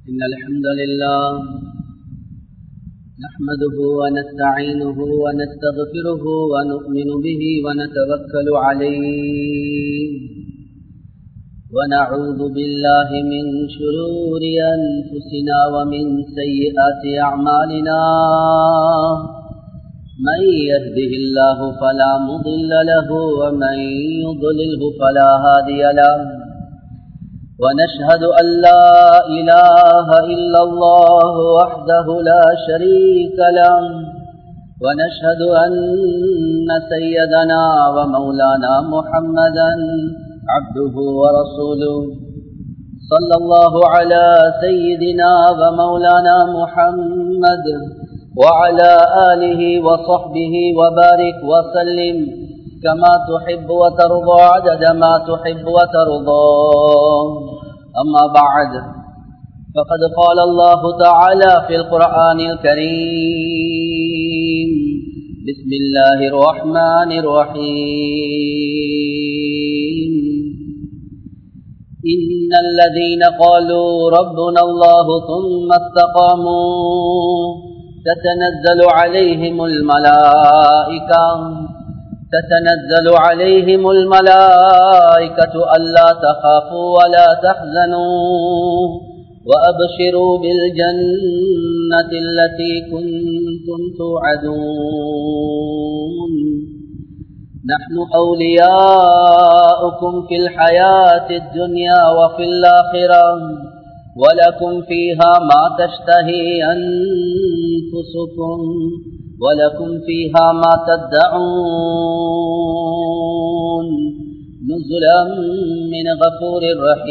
إن الحمد لله نحمده ونستعينه ونستغفره ونؤمن به ونتوكل عليه ونعوذ بالله من شرور أنفسنا ومن سيئات أعمالنا من يهده الله فلا مضل له ومن يضلله فلا هادي له ونشهد أن لا إله إلا الله وحده لا شريك له ونشهد أن سيدنا ومولانا محمدا عبده ورسوله صلى الله على سيدنا ومولانا محمد وعلى آله وصحبه وبارك وسلم كما تحب وترضى عدد ما تحب وترضى أما بعد فقد قال الله تعالى في القرآن الكريم بسم الله الرحمن الرحيم إن الذين قالوا ربنا الله ثم استقاموا تتنزل عليهم الملائكة تتنزل عليهم الملائكة ألا تخافوا ولا تحزنوا وأبشروا بالجنة التي كنتم توعدون نحن أولياؤكم في الحياة الدنيا وفي الآخرة ولكم فيها ما تشتهي أنفسكم ولكم فيها ما تدعون نزلا من غفور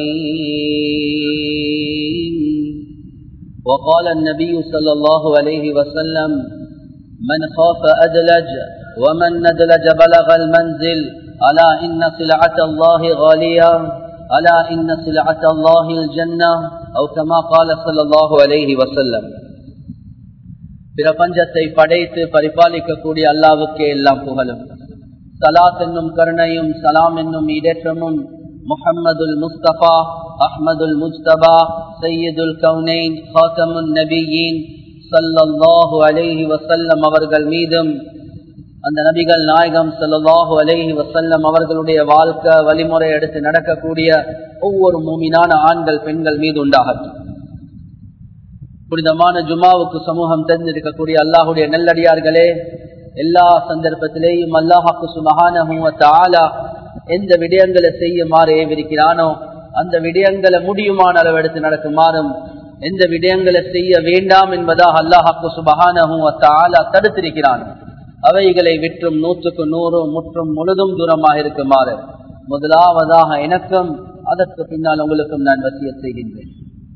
رحيم وقال النبي صلى الله عليه وسلم من خاف أدلج ومن ندلج بلغ المنزل ألا إن سلعة الله غالية ألا إن سلعة الله الجنة أو كما قال صلى الله عليه وسلم பிரபஞ்சத்தை படைத்து பரிபாலிக்கக்கூடிய அல்லாவுக்கே எல்லாம் புகழும் சலாத் என்னும் கருணையும் சலாம் என்னும் இடேற்றமும் முஹம்மதுல் முஸ்தபா அஹ்மதுல் முஸ்தபா சையதுல் கவுனைன் ஹாத்தமுன் நபியின் சல்லல்லாஹு அலைஹி வசல்லம் அவர்கள் மீதும் அந்த நபிகள் நாயகம் சல்லாஹு அலைஹி வசல்லம் அவர்களுடைய வாழ்க்கை வழிமுறை எடுத்து நடக்கக்கூடிய ஒவ்வொரு மூமினான ஆண்கள் பெண்கள் மீது உண்டாகட்டும் புனிதமான ஜுமாவுக்கு சமூகம் தெரிஞ்சிருக்கக்கூடிய அல்லாஹுடைய நல்லடியார்களே எல்லா சந்தர்ப்பத்திலேயும் அல்லாஹாக்கு சுமகான எந்த விடயங்களை செய்யுமாறு ஏவிருக்கிறானோ அந்த விடயங்களை முடியுமான அளவு எடுத்து நடக்குமாறும் எந்த விடயங்களை செய்ய வேண்டாம் என்பதாக அல்லாஹாக்கு சுபகான தடுத்திருக்கிறான் அவைகளை விற்றும் நூற்றுக்கு நூறு முற்றும் முழுதும் தூரமாக இருக்குமாறு முதலாவதாக எனக்கும் அதற்கு பின்னால் உங்களுக்கும் நான் வசிய செய்கின்றேன்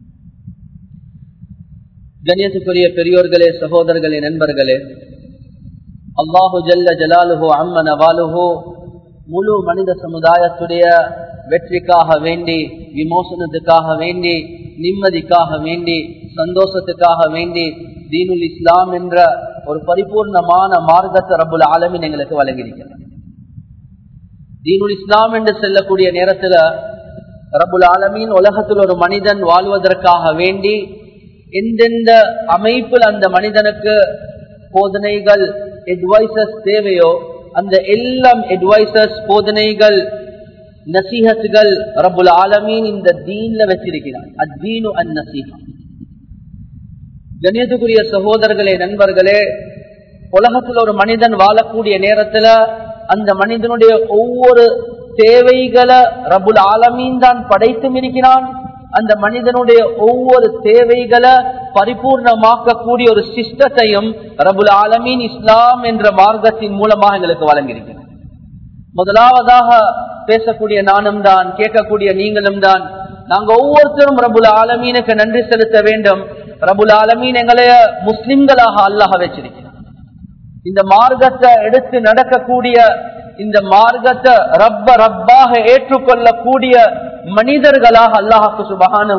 கண்ணியத்துக்குரிய பெரியோர்களே சகோதரர்களே நண்பர்களே அல்லாஹு ஜல்ல ஜலாலுஹோ அம்மன் அவாலுஹோ முழு மனித சமுதாயத்துடைய வெற்றிக்காக வேண்டி விமோசனத்துக்காக வேண்டி நிம்மதிக்காக வேண்டி சந்தோஷத்துக்காக வேண்டி தீனுல் இஸ்லாம் என்ற ஒரு பரிபூர்ணமான மார்க்கத்தை ரபுல் ஆலமின் எங்களுக்கு வழங்கியிருக்கிறார் தீனுல் இஸ்லாம் என்று செல்லக்கூடிய நேரத்துல ரபுல் ஆலமீன் உலகத்தில் ஒரு மனிதன் வாழ்வதற்காக வேண்டி எந்தெந்த அமைப்பில் அந்த மனிதனுக்கு போதனைகள் அட்வைசஸ் தேவையோ அந்த எல்லாம் அட்வைசஸ் போதனைகள் நசீகத்துகள் ரபுல் ஆலமீன் இந்த தீன்ல வச்சிருக்கிறார் அத்தீனு அந் நசீகா கண்ணியத்துக்குரிய சகோதரர்களே நண்பர்களே உலகத்தில் ஒரு மனிதன் வாழக்கூடிய நேரத்துல அந்த மனிதனுடைய ஒவ்வொரு தேவைகளை ரபுல் ஆலமீன் தான் படைத்தும் இருக்கிறான் அந்த மனிதனுடைய ஒவ்வொரு தேவைகளை பரிபூர்ணமாக்கக்கூடிய ஒரு சிஸ்டத்தையும் ரபுல் ஆலமீன் இஸ்லாம் என்ற மார்க்கத்தின் மூலமாக எங்களுக்கு வழங்கியிருக்கிறார் முதலாவதாக பேசக்கூடிய நானும் தான் கேட்கக்கூடிய நீங்களும் தான் நாங்க ஒவ்வொருத்தரும் ரபுல் ஆலமீனுக்கு நன்றி செலுத்த வேண்டும் ரபுல் ஆலமீன் எங்களைய முஸ்லிம்களாக அல்லாஹ வச்சிருக்கிறார் இந்த மார்க்கத்தை எடுத்து நடக்கக்கூடிய இந்த மார்க்கத்தை ரப்ப ரப்பாக ஏற்றுக்கொள்ளக்கூடிய மனிதர்களாக அல்லாஹாக்கு சுபகான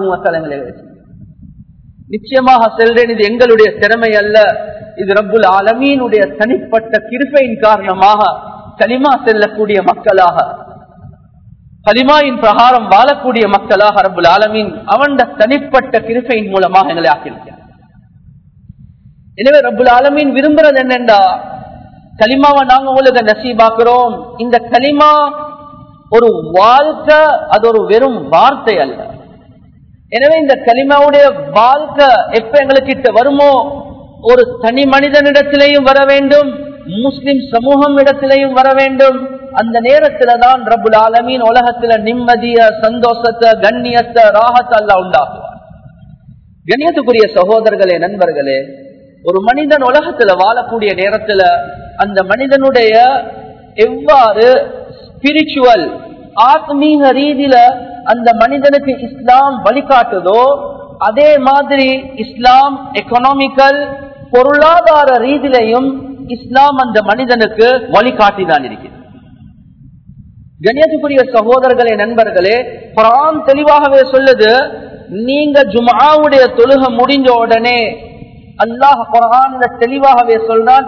நிச்சயமாக செல்றேன் இது எங்களுடைய திறமை அல்ல இது ரப்புல் ஆலமீனுடைய தனிப்பட்ட கிருப்பையின் காரணமாக களிமா செல்லக்கூடிய மக்களாக கலிமாயின் பிரகாரம் வாழக்கூடிய மக்களாக ரபுல் ஆலமீன் அவன் தனிப்பட்ட கிருப்பையின் மூலமாக எங்களை ஆக்கியிருக்கிறார் எனவே ரபுல் ஆலமீன் விரும்புறது என்னண்டா கலிமாவை நாங்க உங்களுக்கு நசீபாக்குறோம் இந்த கலிமா ஒரு வாழ்க்கை அது ஒரு வெறும் வார்த்தை அல்ல எனவே இந்த கலிமாவுடைய வாழ்க்கை எப்ப எங்களுக்கு வருமோ ஒரு தனி மனிதனிடத்திலேயும் வர வேண்டும் முஸ்லிம் சமூகம் இடத்திலேயும் வர வேண்டும் அந்த நேரத்துல தான் ரபுல் ஆலமீன் உலகத்துல நிம்மதிய சந்தோஷத்தை கண்ணியத்தை ராகத்தை எல்லாம் உண்டாக்குவார் கண்ணியத்துக்குரிய சகோதரர்களே நண்பர்களே ஒரு மனிதன் உலகத்துல வாழக்கூடிய நேரத்துல அந்த மனிதனுடைய எவ்வாறு ஸ்பிரிச்சுவல் ஆத்மீக ரீதியில அந்த மனிதனுக்கு இஸ்லாம் வழிகாட்டுதோ அதே மாதிரி இஸ்லாம் எக்கனாமிக்கல் பொருளாதார ரீதியிலையும் இஸ்லாம் அந்த மனிதனுக்கு வழிகாட்டிதான் இருக்கிறது கண்ணியத்துக்குரிய சகோதரர்களே நண்பர்களே குரான் தெளிவாகவே சொல்லுது நீங்க ஜுமாவுடைய தொழுக முடிஞ்ச உடனே அல்லாஹ் குரான்ல தெளிவாகவே சொல்றான்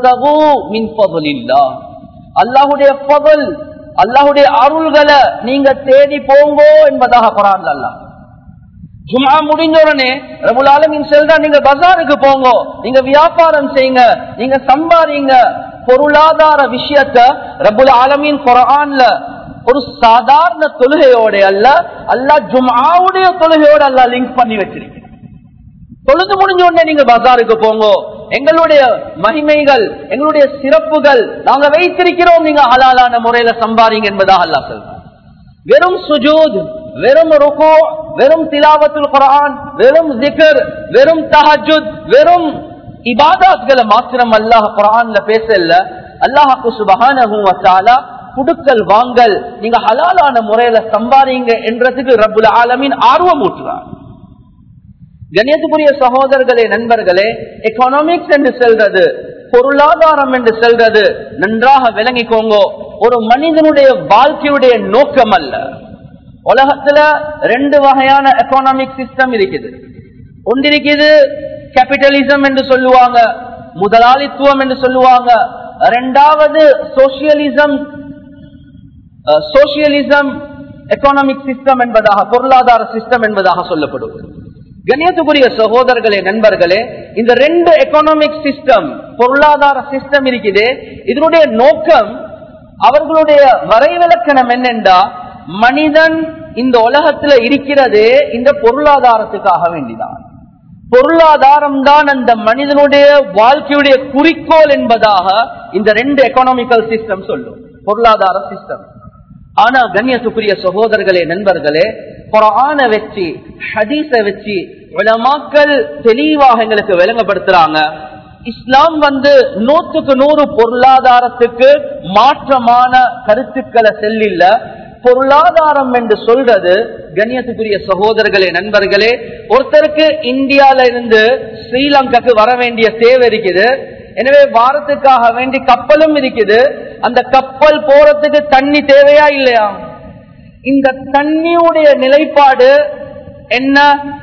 அல்லாஹுடைய பகல் அல்லாஹுடைய அருள்களை நீங்க தேடி போங்கோ என்பதாக குரான் அல்லாஹ் ஜுமா முடிஞ்ச உடனே ரபுலாலமின் செல்றா நீங்க பஜாருக்கு போங்க நீங்க வியாபாரம் செய்யுங்க நீங்க சம்பாதிங்க பொருளாதார விஷயத்த ரபுல் ஆலமின் குரான்ல ஒரு சாதாரண தொழுகையோட அல்ல அல்ல ஜுமாவுடைய தொழுகையோட அல்ல லிங்க் பண்ணி வச்சிருக்க தொழுது முடிஞ்ச உடனே நீங்க பஜாருக்கு போங்க எங்களுடைய மகிமைகள் எங்களுடைய சிறப்புகள் நாங்க வைத்திருக்கிறோம் நீங்க ஹலாலான முறையில சம்பாதிங்க என்பதாக அல்லா சொல்றோம் வெறும் சுஜூத் வெறும் ருக்கு வெறும் திலாவத்துல் குரான் வெறும் ஜிகர் வெறும் தஹஜுத் வெறும் இபாதாத்களை மாத்திரம் அல்லாஹ் குரான்ல பேசல அல்லாஹாக்கு சுபஹானஹு வத்தாலா குடுக்கல் வாங்கல் நீங்க ஹலாலான முறையில சம்பாதிங்க என்றதுக்கு ரப்புல் ஆலமின் ஆர்வம் ஊற்றுறார் கணியத்துக்குரிய சகோதரர்களே நண்பர்களே எக்கனாமிக்ஸ் என்று செல்றது பொருளாதாரம் என்று செல்றது நன்றாக விளங்கிக்கோங்க ஒரு மனிதனுடைய வாழ்க்கையுடைய நோக்கம் அல்ல உலகத்துல ரெண்டு வகையான எக்கனாமிக் சிஸ்டம் இருக்குது ஒன்றிருக்குது கேபிட்டலிசம் என்று சொல்லுவாங்க முதலாளித்துவம் என்று சொல்லுவாங்க ரெண்டாவது சோசியலிசம் சோசியலிசம் எக்கனாமிக் சிஸ்டம் என்பதாக பொருளாதார சிஸ்டம் என்பதாக சொல்லப்படுவது கணியத்துக்குரிய சகோதரர்களே நண்பர்களே இந்த ரெண்டு எக்கனாமிக் சிஸ்டம் பொருளாதார சிஸ்டம் இருக்குது இதனுடைய நோக்கம் அவர்களுடைய வரைவிலக்கணம் என்னென்றா மனிதன் இந்த உலகத்துல இருக்கிறதே இந்த பொருளாதாரத்துக்காக வேண்டிதான் பொருளாதாரம் தான் அந்த மனிதனுடைய வாழ்க்கையுடைய குறிக்கோள் என்பதாக இந்த ரெண்டு எக்கனாமிக்கல் சிஸ்டம் சொல்லும் பொருளாதார சிஸ்டம் ஆனா கண்ணியத்துக்குரிய சகோதரர்களே நண்பர்களே குரான வச்சு ஹதீஸ வச்சு உலமாக்கள் தெளிவாக எங்களுக்கு விளங்கப்படுத்துறாங்க இஸ்லாம் வந்து நூற்றுக்கு நூறு பொருளாதாரத்துக்கு மாற்றமான கருத்துக்களை செல்லில்ல பொருளாதாரம் என்று சொல்றது கண்ணியத்துக்குரிய சகோதரர்களே நண்பர்களே ஒருத்தருக்கு இந்தியால இருந்து ஸ்ரீலங்காக்கு வர வேண்டிய தேவை இருக்குது எனவே வாரத்துக்காக வேண்டி கப்பலும் இருக்குது அந்த கப்பல் போறதுக்கு தண்ணி தேவையா இல்லையா இந்த தண்ணியுடைய நிலைப்பாடு என்ன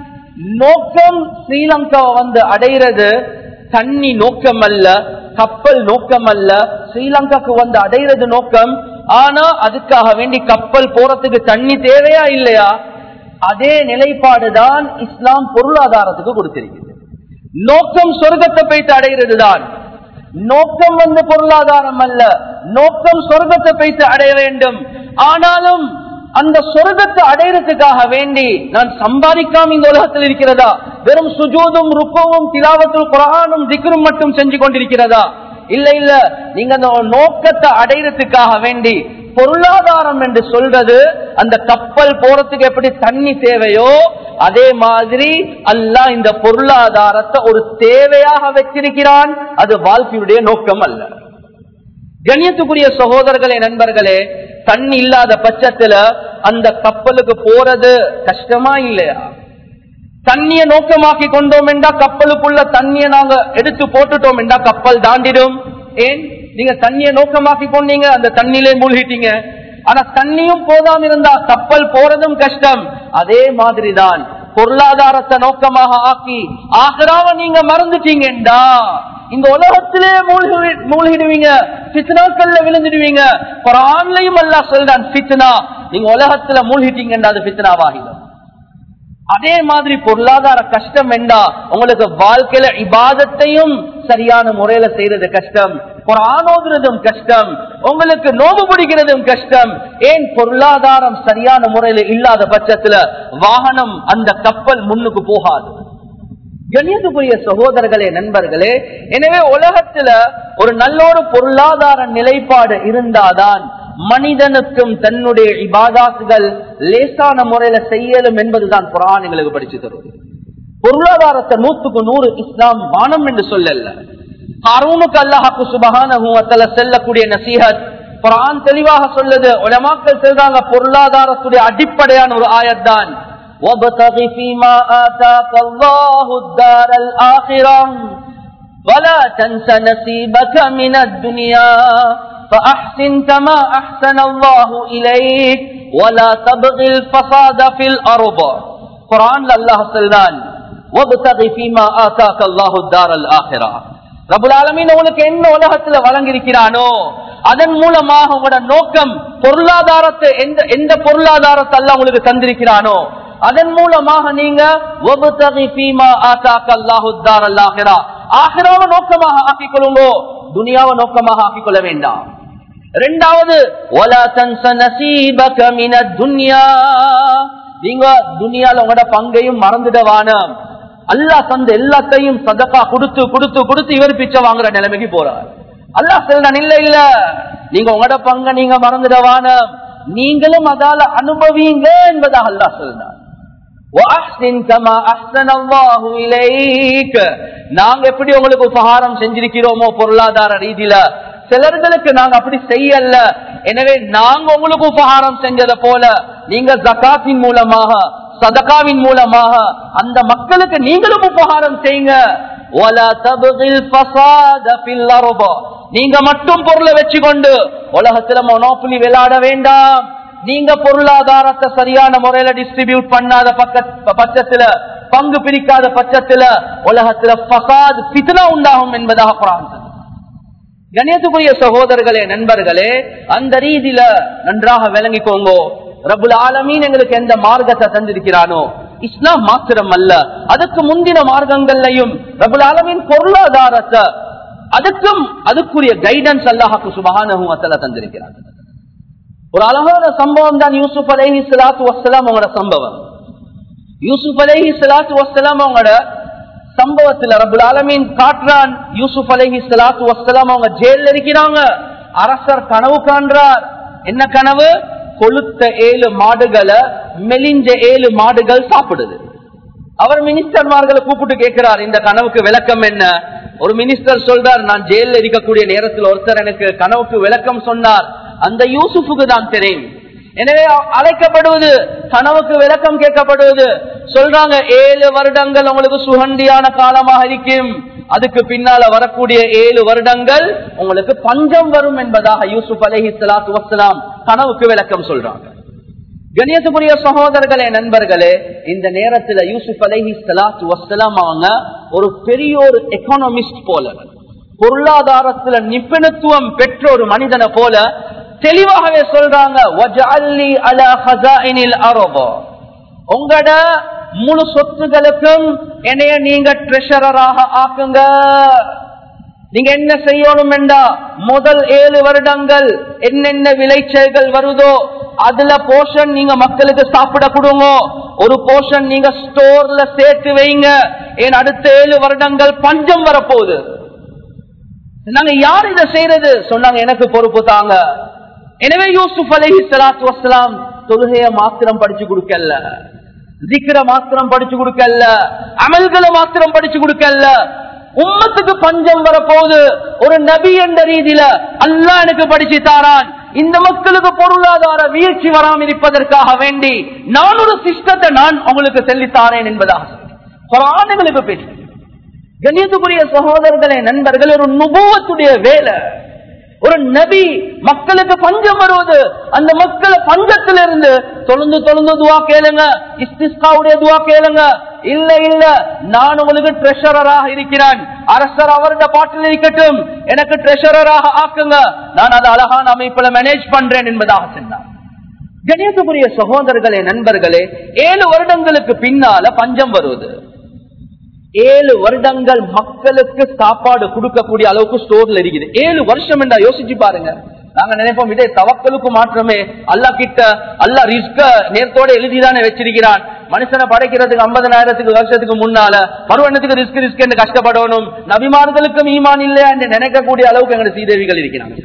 நோக்கம் ஸ்ரீலங்காவை வந்து அடைகிறது தண்ணி நோக்கம் அல்ல கப்பல் நோக்கம் அல்ல ஸ்ரீலங்காக்கு வந்து அடைகிறது நோக்கம் ஆனா அதுக்காக வேண்டி கப்பல் போறதுக்கு தண்ணி தேவையா இல்லையா அதே நிலைப்பாடு தான் இஸ்லாம் பொருளாதாரத்துக்கு கொடுத்திருக்கிறது நோக்கம் சொர்க்கத்தை போய்த்து அடைகிறது தான் நோக்கம் வந்து பொருளாதாரம் அல்ல நோக்கம் சொர்க்கத்தை போய்த்து அடைய வேண்டும் ஆனாலும் அந்த சொர்க்கத்தை அடையறதுக்காக வேண்டி நான் சம்பாதிக்காம இந்த உலகத்தில் இருக்கிறதா வெறும் சுஜூதும் ருக்கோவும் திலாவத்தும் குரானும் திக்ரும் மட்டும் செஞ்சு கொண்டிருக்கிறதா இல்ல இல்ல நீங்க அந்த நோக்கத்தை அடையறதுக்காக வேண்டி பொருளாதாரம் என்று சொல்றது அந்த கப்பல் போறதுக்கு எப்படி தண்ணி தேவையோ அதே மாதிரி அல்ல இந்த பொருளாதாரத்தை ஒரு தேவையாக வச்சிருக்கிறான் அது வாழ்க்கையுடைய நோக்கம் அல்ல கண்ணியத்துக்குரிய சகோதரர்களே நண்பர்களே தண்ணி இல்லாத பட்சத்துல அந்த கப்பலுக்கு போறது கஷ்டமா இல்லையா தண்ணிய நோக்கமாக்கி கொண்டோம் என்றா கப்பலுக்குள்ள தண்ணிய நாங்க எடுத்து போட்டுட்டோம் என்றா கப்பல் தாண்டிடும் ஏன் நீங்க தண்ணிய நோக்கமாக்கி கொண்டீங்க அந்த தண்ணியிலே மூழ்கிட்டீங்க ஆனா தண்ணியும் போதாம இருந்தா கப்பல் போறதும் கஷ்டம் அதே மாதிரிதான் பொருளாதாரத்தை நோக்கமாக ஆக்கி ஆகராவ நீங்க மறந்துட்டீங்கடா இந்த உலகத்திலே மூழ்கி மூழ்கிடுவீங்க பித்னாக்கள்ல விழுந்துடுவீங்க குரான்லயும் அல்லாஹ் சொல்றான் பித்னா நீங்க உலகத்துல மூழ்கிட்டீங்கடா அது பித்னாவாகிடும் அதே மாதிரி பொருளாதார கஷ்டம் என்றா உங்களுக்கு வாழ்க்கையில இபாதத்தையும் சரியான முறையில செய்யறது கஷ்டம் குரானோதுறதும் கஷ்டம் உங்களுக்கு நோவு பிடிக்கிறதும் கஷ்டம் ஏன் பொருளாதாரம் சரியான முறையில இல்லாத பட்சத்துல வாகனம் அந்த கப்பல் முன்னுக்கு போகாது கணியத்துக்குரிய சகோதரர்களே நண்பர்களே எனவே உலகத்துல ஒரு நல்ல ஒரு பொருளாதார நிலைப்பாடு இருந்தாதான் மனிதனுக்கும் தன்னுடைய இபாதாத்துகள் லேசான முறையில செய்யலும் என்பதுதான் குரான் எங்களுக்கு படிச்சு தரும் பொருளாதாரத்தை நூத்துக்கு நூறு இஸ்லாம் வானம் என்று சொல்லல காரூனுக்கு அல்லாஹாக்கு சுபகான செல்லக்கூடிய நசீஹத் குரான் தெளிவாக சொல்லுது உலமாக்கள் சொல்றாங்க பொருளாதாரத்துடைய அடிப்படையான ஒரு ஆயத்தான் وابتغ فيما آتاك الله الدار الآخرة ولا تنس نصيبك من الدنيا فأحسن كما أحسن الله إليك ولا تبغي الفساد في الأرض قرآن الله سلمان وابتغ فيما آتاك الله الدار الآخرة ரபுல் ஆலமீன் உங்களுக்கு என்ன உலகத்துல வழங்கியிருக்கிறானோ அதன் மூலமாக உங்களோட நோக்கம் பொருளாதாரத்தை எந்த எந்த பொருளாதாரத்தை எல்லாம் உங்களுக்கு தந்திருக்கிறானோ அதன் மூலமாக நீங்க ஆகிராவை நோக்கமாக ஆக்கிக் கொள்ளுங்கோ துனியாவை நோக்கமாக ஆக்கிக் கொள்ள வேண்டாம் இரண்டாவது நீங்க துனியால உங்களோட பங்கையும் மறந்துடவான அல்லா தந்த எல்லாத்தையும் சதக்கா கொடுத்து கொடுத்து கொடுத்து இவர் பிச்சை வாங்குற நிலைமைக்கு போறார் அல்லா சொல்றான் இல்ல இல்ல நீங்க உங்களோட பங்க நீங்க மறந்துடவான நீங்களும் அதால அனுபவிங்க என்பதாக அல்லா சொல்றான் நாங்க எப்படி உங்களுக்கு உபகாரம் செஞ்சிருக்கிறோமோ பொருளாதார ரீதியில சிலர்களுக்கு நாங்க அப்படி செய்யல எனவே நாங்க உங்களுக்கு உபகாரம் செஞ்சதை போல நீங்க ஜக்காத்தின் மூலமாக சதகாவின் மூலமாக அந்த மக்களுக்கு நீங்களும் உபகாரம் செய்யுங்க நீங்க மட்டும் பொருளை வச்சுக்கொண்டு உலகத்துல மொனோப்புலி விளையாட வேண்டாம் நீங்க பொருளாதாரத்தை சரியான முறையில டிஸ்ட்ரிபியூட் பண்ணாத பட்சத்துல பங்கு பிரிக்காத பட்சத்துல உலகத்துல பசாத் பித்னா உண்டாகும் என்பதாக குரான் கணியத்துக்குரிய சகோதரர்களே நண்பர்களே அந்த ரீதியில நன்றாக விளங்கிக்கோங்கோ ரபுல் ஆலமீன் எங்களுக்கு எந்த மார்க்கத்தை தந்திருக்கிறானோ இஸ்லாம் மாத்திரம் அல்ல அதுக்கு முந்தின மார்க்கங்கள்லையும் ரபுல் ஆலமீன் பொருளாதாரத்தை அதுக்கும் அதுக்குரிய கைடன்ஸ் அல்லாஹாக்கு சுபகான தந்திருக்கிறார் ஒரு அழகான சம்பவம் தான் யூசுப் அலேஹி சலாத்து வசலாம் அவங்களோட சம்பவம் யூசுப் அலேஹி சலாத்து வசலாம் அவங்களோட சம்பவத்துல ரபுல் ஆலமீன் காட்டுறான் யூசுப் அலேஹி சலாத்து வசலாம் அவங்க ஜெயில இருக்கிறாங்க அரசர் கனவு காண்றார் என்ன கனவு கொளுத்த ஏழு மாடுகளை மெலிஞ்ச ஏழு மாடுகள் சாப்பிடுது அவர் மினிஸ்டர்மார்களை கூப்பிட்டு கேட்கிறார் இந்த கனவுக்கு விளக்கம் என்ன ஒரு மினிஸ்டர் சொல்றார் நான் ஜெயில இருக்கக்கூடிய நேரத்தில் ஒருத்தர் எனக்கு கனவுக்கு விளக்கம் சொன்னார் அந்த யூசுஃபுக்கு தான் தெரியும் எனவே அழைக்கப்படுவது கனவுக்கு விளக்கம் கேட்கப்படுவது சொல்றாங்க ஏழு வருடங்கள் உங்களுக்கு சுகண்டியான காலமாக இருக்கும் அதுக்கு பின்னால வரக்கூடிய ஏழு வருடங்கள் உங்களுக்கு பஞ்சம் வரும் என்பதாக யூசுப் அலஹி சலாத்து வசலாம் கனவுக்கு விளக்கம் சொல்றாங்க கணியத்துக்குரிய சகோதரர்களே நண்பர்களே இந்த நேரத்துல யூசுப் அலஹி சலாத்து வசலாம் அவங்க ஒரு பெரிய ஒரு எக்கானமிஸ்ட் போல பொருளாதாரத்துல நிபுணத்துவம் பெற்ற ஒரு மனிதனை போல தெளிவாகவே சொல்றாங்க உங்களோட முழு சொத்துகளுக்கும் என்னைய நீங்க ட்ரெஷரராக ஆக்குங்க நீங்க என்ன செய்யணும் என்றா முதல் ஏழு வருடங்கள் என்னென்ன விளைச்சல்கள் வருதோ அதுல போர்ஷன் நீங்க மக்களுக்கு சாப்பிட கொடுங்க ஒரு போர்ஷன் நீங்க ஸ்டோர்ல சேர்த்து வைங்க ஏன் அடுத்த ஏழு வருடங்கள் பஞ்சம் வரப்போகுது நாங்க யார் இதை செய்யறது சொன்னாங்க எனக்கு பொறுப்பு தாங்க எனவே யூசுப் அலஹி சலாத்து வசலாம் தொழுகைய மாத்திரம் படிச்சு கொடுக்கல திக்கிற மாத்திரம் படிச்சு கொடுக்கல அமல்களை மாத்திரம் படிச்சு கொடுக்கல உம்மத்துக்கு பஞ்சம் வரப்போகுது ஒரு நபி என்ற ரீதியில அல்லா எனக்கு படிச்சு தாரான் இந்த மக்களுக்கு பொருளாதார வீழ்ச்சி வராமல் இருப்பதற்காக வேண்டி நான் ஒரு சிஸ்டத்தை நான் உங்களுக்கு சொல்லித்தாரேன் என்பதாக குரானுங்களுக்கு பேச்சு கணியத்துக்குரிய சகோதரர்களே நண்பர்கள் ஒரு நுபுவத்துடைய வேலை ஒரு நபி மக்களுக்கு பஞ்சம் வருவது அந்த மக்கள் பஞ்சத்திலிருந்து தொழுந்து தொழுந்து துவா கேளுங்க இஸ்திஸ்காவுடைய துவா கேளுங்க இல்ல இல்ல நான் உங்களுக்கு ட்ரெஷரராக இருக்கிறேன் அரசர் அவருடைய பாட்டில் இருக்கட்டும் எனக்கு ட்ரெஷரராக ஆக்குங்க நான் அதை அழகான அமைப்புல மேனேஜ் பண்றேன் என்பதாக சொன்னார் கணேசபுரிய சகோதரர்களே நண்பர்களே ஏழு வருடங்களுக்கு பின்னால பஞ்சம் வருவது ஏழு வருடங்கள் மக்களுக்கு சாப்பாடு கொடுக்கக்கூடிய அளவுக்கு ஸ்டோர்ல இருக்குது ஏழு வருஷம் என்றா யோசிச்சு பாருங்க நாங்க நினைப்போம் இதே தவக்கலுக்கு மாற்றமே அல்லா கிட்ட அல்லா ரிஸ்க நேரத்தோட எழுதிதானே வச்சிருக்கிறான் மனுஷனை படைக்கிறதுக்கு ஐம்பதனாயிரத்துக்கு வருஷத்துக்கு முன்னால பருவனத்துக்கு ரிஸ்க் ரிஸ்க் என்று கஷ்டப்படணும் நபிமார்களுக்கும் ஈமான் இல்லையா என்று நினைக்கக்கூடிய அளவுக்கு எங்களுடைய சீதேவிகள் இருக்கிறாங்க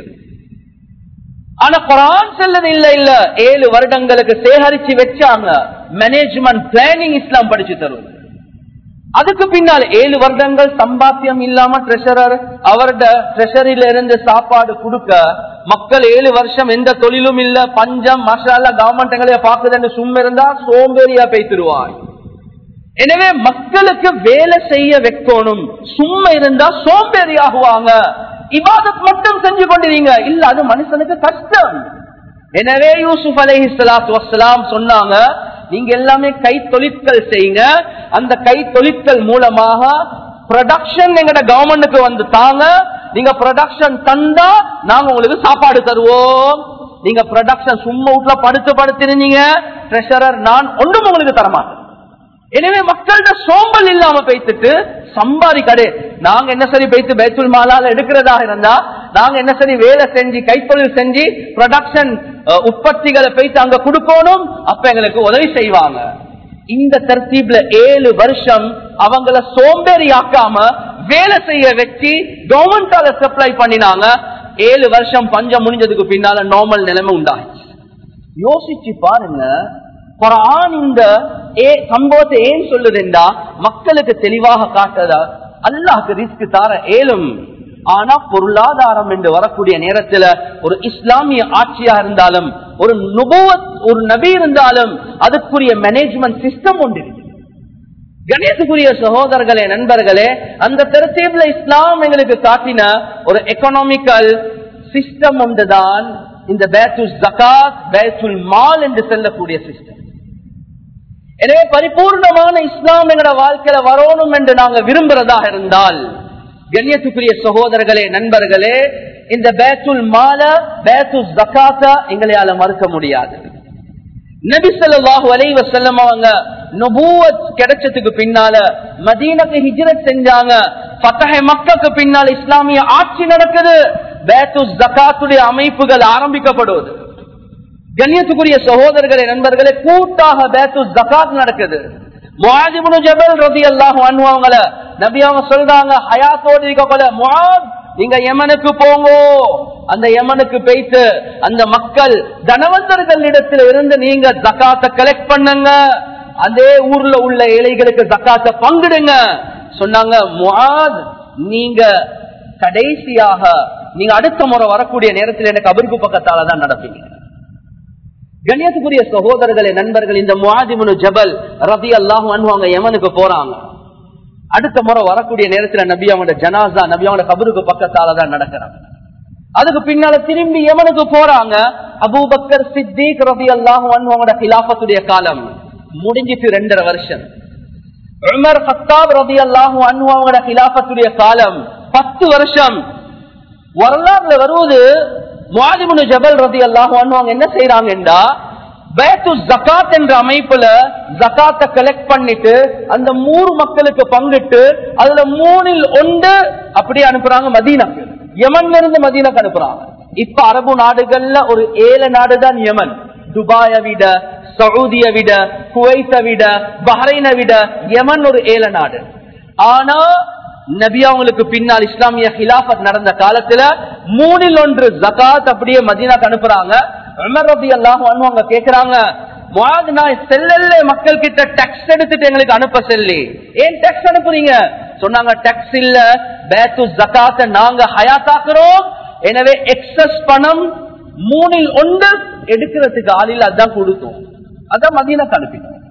ஆனா குரான் செல்லது இல்ல இல்ல ஏழு வருடங்களுக்கு சேகரிச்சு வச்சாங்க மேனேஜ்மெண்ட் பிளானிங் இஸ்லாம் படிச்சு தருவது அதுக்கு பின்னால் ஏழு வருடங்கள் சம்பாத்தியம் இல்லாம ட்ரெஷரர் அவருடைய ட்ரெஷரில இருந்து சாப்பாடு கொடுக்க மக்கள் ஏழு வருஷம் எந்த தொழிலும் இல்ல பஞ்சம் மசாலா கவர்மெண்ட் எங்களைய பாக்குதுன்னு சும்மா இருந்தா சோம்பேறியா பேசிடுவான் எனவே மக்களுக்கு வேலை செய்ய வைக்கணும் சும்மா இருந்தா சோம்பேறி ஆகுவாங்க இபாதத் மட்டும் செஞ்சு கொண்டிருங்க இல்ல அது மனுஷனுக்கு கஷ்டம் எனவே யூசுப் அலஹி சலாத்து வசலாம் சொன்னாங்க நீங்க எல்லாமே கை தொழிற்கள் செய்யுங்க அந்த கை தொழிற்கள் மூலமாக ப்ரொடக்ஷன் எங்கட கவர்மெண்ட்டுக்கு வந்து தாங்க நீங்க ப்ரொடக்ஷன் தந்தா நாங்க உங்களுக்கு சாப்பாடு தருவோம் நீங்க ப்ரொடக்ஷன் சும்மா வீட்டுல படுத்து படுத்திருந்தீங்க ட்ரெஷரர் நான் ஒன்றும் உங்களுக்கு தரமாட்டேன் எனவே மக்கள்கிட்ட சோம்பல் இல்லாம பேத்துட்டு சம்பாதி கடை நாங்க என்ன சரி பேத்து பேத்துல் மாலால எடுக்கிறதாக இருந்தா நாங்க என்ன சரி வேலை செஞ்சு கைத்தொழில் செஞ்சு ப்ரொடக்ஷன் உற்பத்திகளை பேத்து அங்க கொடுக்கணும் அப்ப எங்களுக்கு உதவி செய்வாங்க இந்த தர்த்தீப்ல ஏழு வருஷம் அவங்கள சோம்பேறி ஆக்காம வேலை செய்ய வச்சு கவர்மெண்டால சப்ளை பண்ணினாங்க ஏழு வருஷம் பஞ்சம் முடிஞ்சதுக்கு பின்னால நார்மல் நிலைமை உண்டாச்சு யோசிச்சு பாருங்க குரான் இந்த சம்பவத்தை ஏன் சொல்லுதுண்டா மக்களுக்கு தெளிவாக காட்டுதா அல்லாஹ்க்கு ரிஸ்க் தார ஏலும் ஆனா பொருளாதாரம் என்று வரக்கூடிய நேரத்துல ஒரு இஸ்லாமிய ஆட்சியா இருந்தாலும் ஒரு நுபுவத் ஒரு நபி இருந்தாலும் அதுக்குரிய மேனேஜ்மெண்ட் சிஸ்டம் ஒன்று இருக்கு கணேசக்குரிய சகோதரர்களே நண்பர்களே அந்த தரத்தீப்ல இஸ்லாம் எங்களுக்கு காட்டின ஒரு எக்கனாமிக்கல் சிஸ்டம் ஒன்றுதான் இந்த பேத்துல் ஜகாத் பேத்துல் மால் என்று செல்லக்கூடிய சிஸ்டம் எனவே பரிபூர்ணமான இஸ்லாம் எங்களோட வாழ்க்கையில வரணும் என்று நாங்க விரும்புறதாக இருந்தால் கண்ணியத்துக்குரிய சகோதரர்களே நண்பர்களே இந்த பேத்துல் மால பேத்து ஜக்காத்த எங்களையால மறுக்க முடியாது நபி சொல்லாஹு அலைவ செல்லம் அவங்க நபூவத் கிடைச்சதுக்கு பின்னால மதீனக்கு ஹிஜ்ரத் செஞ்சாங்க பத்தகை மக்களுக்கு பின்னால் இஸ்லாமிய ஆட்சி நடக்குது பேத்து ஜக்காத்துடைய அமைப்புகள் ஆரம்பிக்கப்படுவது கண்ணியத்துக்குரிய சகோதரர்களே நண்பர்களே கூட்டாக பேத்து ஜக்காத் நடக்குது முவாதிபுனு ஜபல் ரதி அல்லாஹ் அனுபவங்கள நபி அவங்க சொல்றாங்க ஹயாத்தோடு இருக்கக்கூட முவாத் நீங்க யமனுக்கு போங்கோ அந்த யமனுக்கு போயிட்டு அந்த மக்கள் தனவந்தர்கள் இடத்துல இருந்து நீங்க ஜக்காத்த கலெக்ட் பண்ணுங்க அதே ஊர்ல உள்ள ஏழைகளுக்கு ஜக்காத்த பங்கிடுங்க சொன்னாங்க முவாத் நீங்க கடைசியாக நீங்க அடுத்த முறை வரக்கூடிய நேரத்தில் எனக்கு அபிர்கு பக்கத்தால தான் நடப்பீங்க கண்ணியத்துக்குரிய சகோதரர்களே நண்பர்கள் இந்த முவாதிமுனு ஜபல் ரதி அல்லாஹும் அனுவாங்க யமனுக்கு போறாங்க அடுத்த முறை வரக்கூடிய நேரத்துல நபி அவங்களோட ஜனாசா நபி அவங்களோட கபருக்கு பக்கத்தால தான் நடக்கிறாங்க அதுக்கு பின்னால திரும்பி யமனுக்கு போறாங்க அபூபக்கர் சித்திக் ரதி அல்லாஹும் அனுவாங்களோட கிலாபத்துடைய காலம் முடிஞ்சிட்டு ரெண்டரை வருஷம் உமர் ஹத்தாப் ரதி அல்லாஹும் அனுவாங்களோட கிலாபத்துடைய காலம் பத்து வருஷம் வரலாறுல வருவது முவாதிமுனு ஜபல் ரதி அல்லாஹும் அவங்க என்ன செய்யறாங்கன்றா பேத்து ஜக்காத் என்ற அமைப்புல ஜக்காத்த கலெக்ட் பண்ணிட்டு அந்த மூணு மக்களுக்கு பங்கிட்டு அதுல மூணில் ஒன்று அப்படியே அனுப்புறாங்க மதீனாக்கு யமன்ல இருந்து மதீனாக்கு அனுப்புறாங்க இப்ப அரபு நாடுகள்ல ஒரு ஏழு நாடு தான் யமன் துபாயை விட சவுதியை விட குவைத்தை விட பஹ்ரைனை விட யமன் ஒரு ஏழு நாடு ஆனா நபி அவங்களுக்கு பின்னால் இஸ்லாமிய ஹிலாபத் நடந்த காலத்துல மூணில் ஒன்று ஜகாத் அப்படியே மதீனாக்கு அனுப்புறாங்க உமர் ரபி அல்லாஹ் அவங்க கேக்குறாங்க நான் செல்லல்ல மக்கள் கிட்ட டேக்ஸ் எடுத்துட்டு எங்களுக்கு அனுப்ப சொல்லி ஏன் டேக்ஸ் அனுப்புறீங்க சொன்னாங்க டேக்ஸ் இல்ல பேத்து ஜகாத்த நாங்க ஹயாத்தாக்குறோம் எனவே எக்ஸஸ் பணம் மூணில் ஒன்று எடுக்கிறதுக்கு ஆளில் அதான் கொடுத்தோம் அதான் மதீனாக்கு அனுப்பினோம்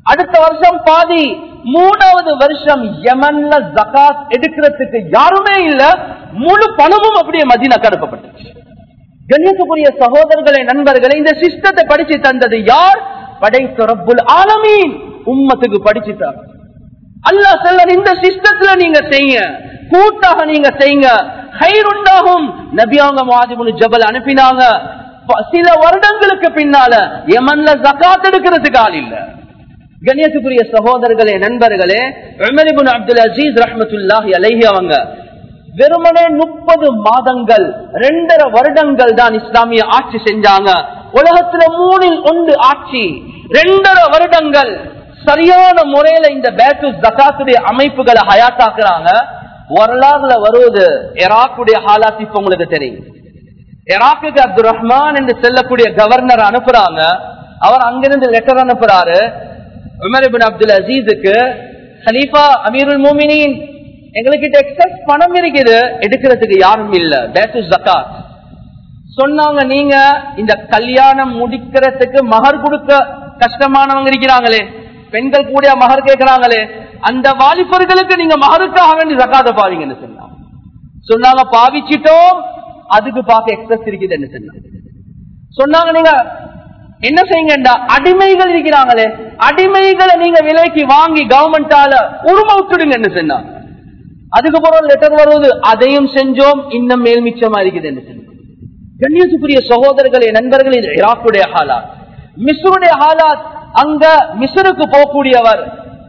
அடுத்த வருஷம் பாதி மூணாவது வருஷம் யமன்ல ஜகாத் எடுக்கிறதுக்கு யாருமே இல்ல முழு பணமும் அப்படியே மதினா கடுப்பப்பட்டு கண்ணியத்துக்குரிய சகோதரர்களே நண்பர்களே இந்த சிஸ்டத்தை படிச்சு தந்தது யார் படைத்த ரப்புல் ஆலமீன் உம்மத்துக்கு படிச்சுட்டார் அல்லாஹ் சொல்ல இந்த சிஸ்டத்துல நீங்க செய்ய கூட்டாக நீங்க செய்யுங்க ஹைருண்டாகும் நபியாங்க மாதிபுல் ஜபல் அனுப்பினாங்க ப- சில வருடங்களுக்கு பின்னால யமன்ல ஜகாத் எடுக்கிறதுக்கு ஆள் இல்ல கண்ணியத்துக்குரிய சகோதரர்களே நண்பர்களே உமர் இப்னு அப்துல் அசீஸ் ரஹ்மத்துல்லாஹி அலைஹி அவங்க வெறுமனே முப்பது மாதங்கள் ரெண்டரை வருடங்கள் தான் இஸ்லாமிய ஆட்சி செஞ்சாங்க உலகத்துல மூணில் ஒன்று ஆட்சி ரெண்டரை வருடங்கள் சரியான முறையில இந்த பேத்து ஜகாத்துடைய அமைப்புகளை ஹயாத்தாக்குறாங்க வரலாறுல வருவது ஈராக்குடைய ஹாலாத் இப்ப உங்களுக்கு தெரியும் ஈராக்குக்கு அப்துல் ரஹ்மான் என்று செல்லக்கூடிய கவர்னர் அனுப்புறாங்க அவர் அங்கிருந்து லெட்டர் அனுப்புறாரு உமர் இபின் அப்துல் அசீஸுக்கு ஹலீஃபா அமீருல் மோமினின் எங்களுக்கு எக்ஸஸ் பணம் இருக்குது எடுக்கிறதுக்கு யாரும் இல்ல பேத்து ஜக்காத் சொன்னாங்க நீங்க இந்த கல்யாணம் முடிக்கிறதுக்கு மகர் கொடுக்க கஷ்டமானவங்க இருக்கிறாங்களே பெண்கள் கூட மகர் கேட்கிறாங்களே அந்த வாலிபர்களுக்கு நீங்க மகருக்காக வேண்டி ஜக்காத பாவீங்கன்னு சொன்னாங்க சொன்னாங்க பாவிச்சிட்டோம் அதுக்கு பார்க்க எக்ஸஸ் இருக்குதுன்னு சொன்னாங்க சொன்னாங்க நீங்க என்ன செய்யுங்கண்டா அடிமைகள் இருக்கிறாங்களே அடிமைகளை நீங்க விலைக்கு வாங்கி கவர்மெண்டால உரிமை விட்டுடுங்கன்னு சொன்னாங்க அதுக்கு பிறகு லெட்டர் வருவது அதையும் செஞ்சோம் இன்னும் மேல் மிச்சமா இருக்குதுன்னு சொன்னாங்க கண்ணியத்துக்குரிய சகோதரர்களே நண்பர்களே இது ஈராக்குடைய ஹாலாத் மிஸ்ருடைய ஹாலாத் அங்க மிஸ்ருக்கு போகக்கூடியவர்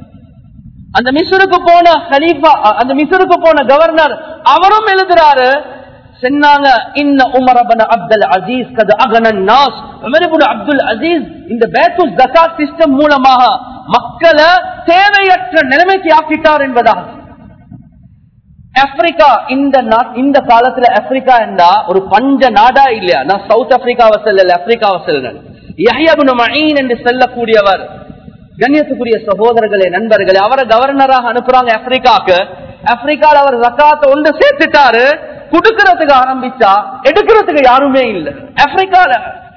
அந்த மிஸ்ருக்கு போன ஹலீஃபா அந்த மிஸ்ருக்கு போன கவர்னர் அவரும் எழுதுறாரு சொன்னாங்க இன்ன உமர் அபன அப்துல் அசீஸ் கது அகனன் நாஸ் உமர் இப்னு அப்துல் அசீஸ் இந்த பேத்துல் ஜகாத் சிஸ்டம் மூலமாக மக்களை தேவையற்ற நிலைமைக்கு ஆக்கிட்டார் என்பதாக ஆப்பிரிக்கா இந்த நா- இந்த காலத்துல ஆப்பிரிக்கா என்றா ஒரு பஞ்ச நாடா இல்லையா நான் சவுத் ஆப்பிரிக்காவை செல்லல ஆப்பிரிக்காவை செல்லுங்கள் யஹ்யபுன் மஈன் என்று செல்லக்கூடியவர் கண்ணியத்துக்குரிய சகோதரர்களே நண்பர்களே அவரை கவர்னராக அனுப்புறாங்க ஆப்பிரிக்காக்கு ஆப்பிரிக்கால அவர் ஜக்காத்தை ஒன்று சேர்த்துட்டாரு கொடுக்கறதுக்கு ஆரம்பிச்சா எடுக்கிறதுக்கு யாருமே இல்லை ஆப்பிரிக்கால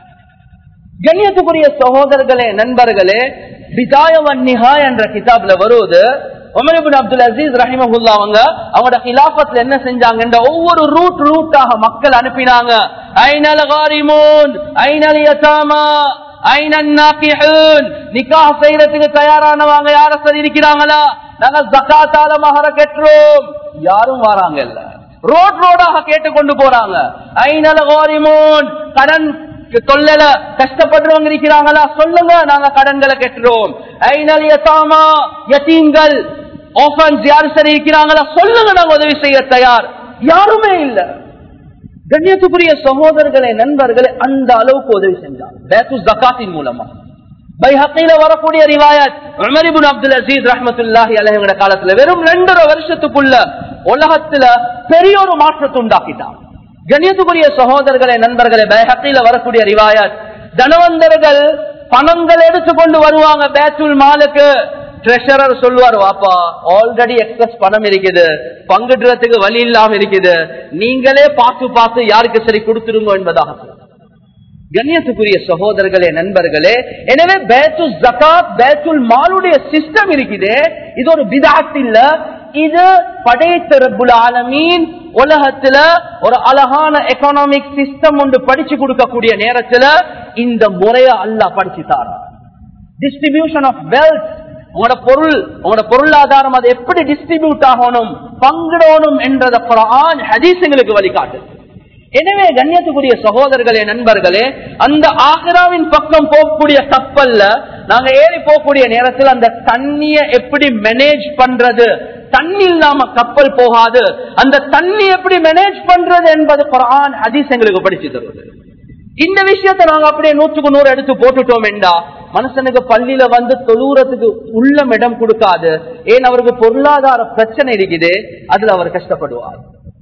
கண்ணியத்துக்குரிய சகோதரர்களே நண்பர்களே பிதாயவன் நிஹா என்ற கிதாப்ல வருவது உமர் இப்னு அப்துல் அசீஸ் ரஹிமஹுல்லா அவங்க அவங்களோட கிலாபத்துல என்ன செஞ்சாங்க ஒவ்வொரு ரூட் ரூட்டாக மக்கள் அனுப்பினாங்க ஐனல் காரிமூன் ஐனல் யதாமா ஐனன் நாக்கிஹூன் நிக்காஹ் செய்யறதுக்கு தயாரானவங்க யார சரி இருக்கிறாங்களா நாங்க ஜக்காத்தால மகர கெட்டுறோம் யாரும் வராங்க இல்ல ரோட் ரோடாக கேட்டு கொண்டு போறாங்க ஐனல் காரிமூன் கடன் தொல்லல கஷ்டப்படுறவங்க இருக்கிறாங்களா சொல்லுங்க நாங்க கடன்களை கெட்டுறோம் ஐநல் யதாமா யத்தீம்கள் ஆஃபன்ஸ் யாரு சரி இருக்கிறாங்களா சொல்லுங்க நாங்க உதவி செய்ய தயார் யாருமே இல்ல கண்ணியத்துக்குரிய சகோதரர்களே நண்பர்களே அந்த அளவுக்கு உதவி செஞ்சாங்க பேத்து ஜக்காத்தின் மூலமா பைஹக்கையில வரக்கூடிய ரிவாயத் உமர் இப்னு அப்துல் அசீஸ் ரஹ்மத்துல்லாஹி அலைஹியோட காலத்துல வெறும் ரெண்டரை வருஷத்துக்குள்ள உலகத்துல பெரிய ஒரு மாற்றத்தை உண்டாக்கிட்டான் கணியத்துக்குரிய சகோதரர்களே நண்பர்களே பைஹக்கையில வரக்கூடிய ரிவாயத் தனவந்தர்கள் பணங்கள் எடுத்துக்கொண்டு வருவாங்க பேத்துல் மாலுக்கு ட்ரெஷரர் சொல்லுவார் வாப்பா ஆல்ரெடி எக்ஸஸ் பணம் இருக்குது பங்குடுறதுக்கு வழி இல்லாம இருக்குது நீங்களே பார்த்து பார்த்து யாருக்கு சரி கொடுத்துருங்க என்பதாக சொல்லுவார். கண்ணியத்துக்குரிய சகோதரர்களே நண்பர்களே எனவே பேத்துல் ஜகாத் பேத்துல் மாலுடைய சிஸ்டம் இருக்குது இது ஒரு பிதாத் இல்ல இது படைத்த ரப்புல் ஆலமீன் உலகத்துல ஒரு அழகான எக்கனாமிக் சிஸ்டம் ஒன்று படிச்சு கொடுக்கக்கூடிய நேரத்துல இந்த முறைய அல்லாஹ் படிச்சு தாரா டிஸ்ட்ரிபியூஷன் ஆஃப் வெல்த் உங்களோட பொருள் உங்களோட பொருளாதாரம் அது எப்படி டிஸ்ட்ரிபியூட் ஆகணும் பங்கிடணும் என்றத குரான் ஹதீஸ் எங்களுக்கு வழிகாட்டு எனவே கண்ணியத்துக்குரிய சகோதரர்களே நண்பர்களே அந்த ஆக்ராவின் பக்கம் போகக்கூடிய கப்பல்ல நாங்க ஏறி போகக்கூடிய நேரத்தில் அந்த தண்ணிய எப்படி மேனேஜ் பண்றது தண்ணி இல்லாம கப்பல் போகாது அந்த தண்ணி எப்படி மேனேஜ் பண்றது என்பது குரான் ஹதீஸ் எங்களுக்கு படிச்சு தருவது இந்த விஷயத்தை நாங்க அப்படியே நூற்றுக்கு நூறு எடுத்து போட்டுட்டோம் என்றா மனுஷனுக்கு பள்ளியில வந்து தொழுறதுக்கு உள்ளம் இடம் கொடுக்காது ஏன் அவருக்கு பொருளாதார பிரச்சனை இருக்குது அதுல அவர் கஷ்டப்படுவார்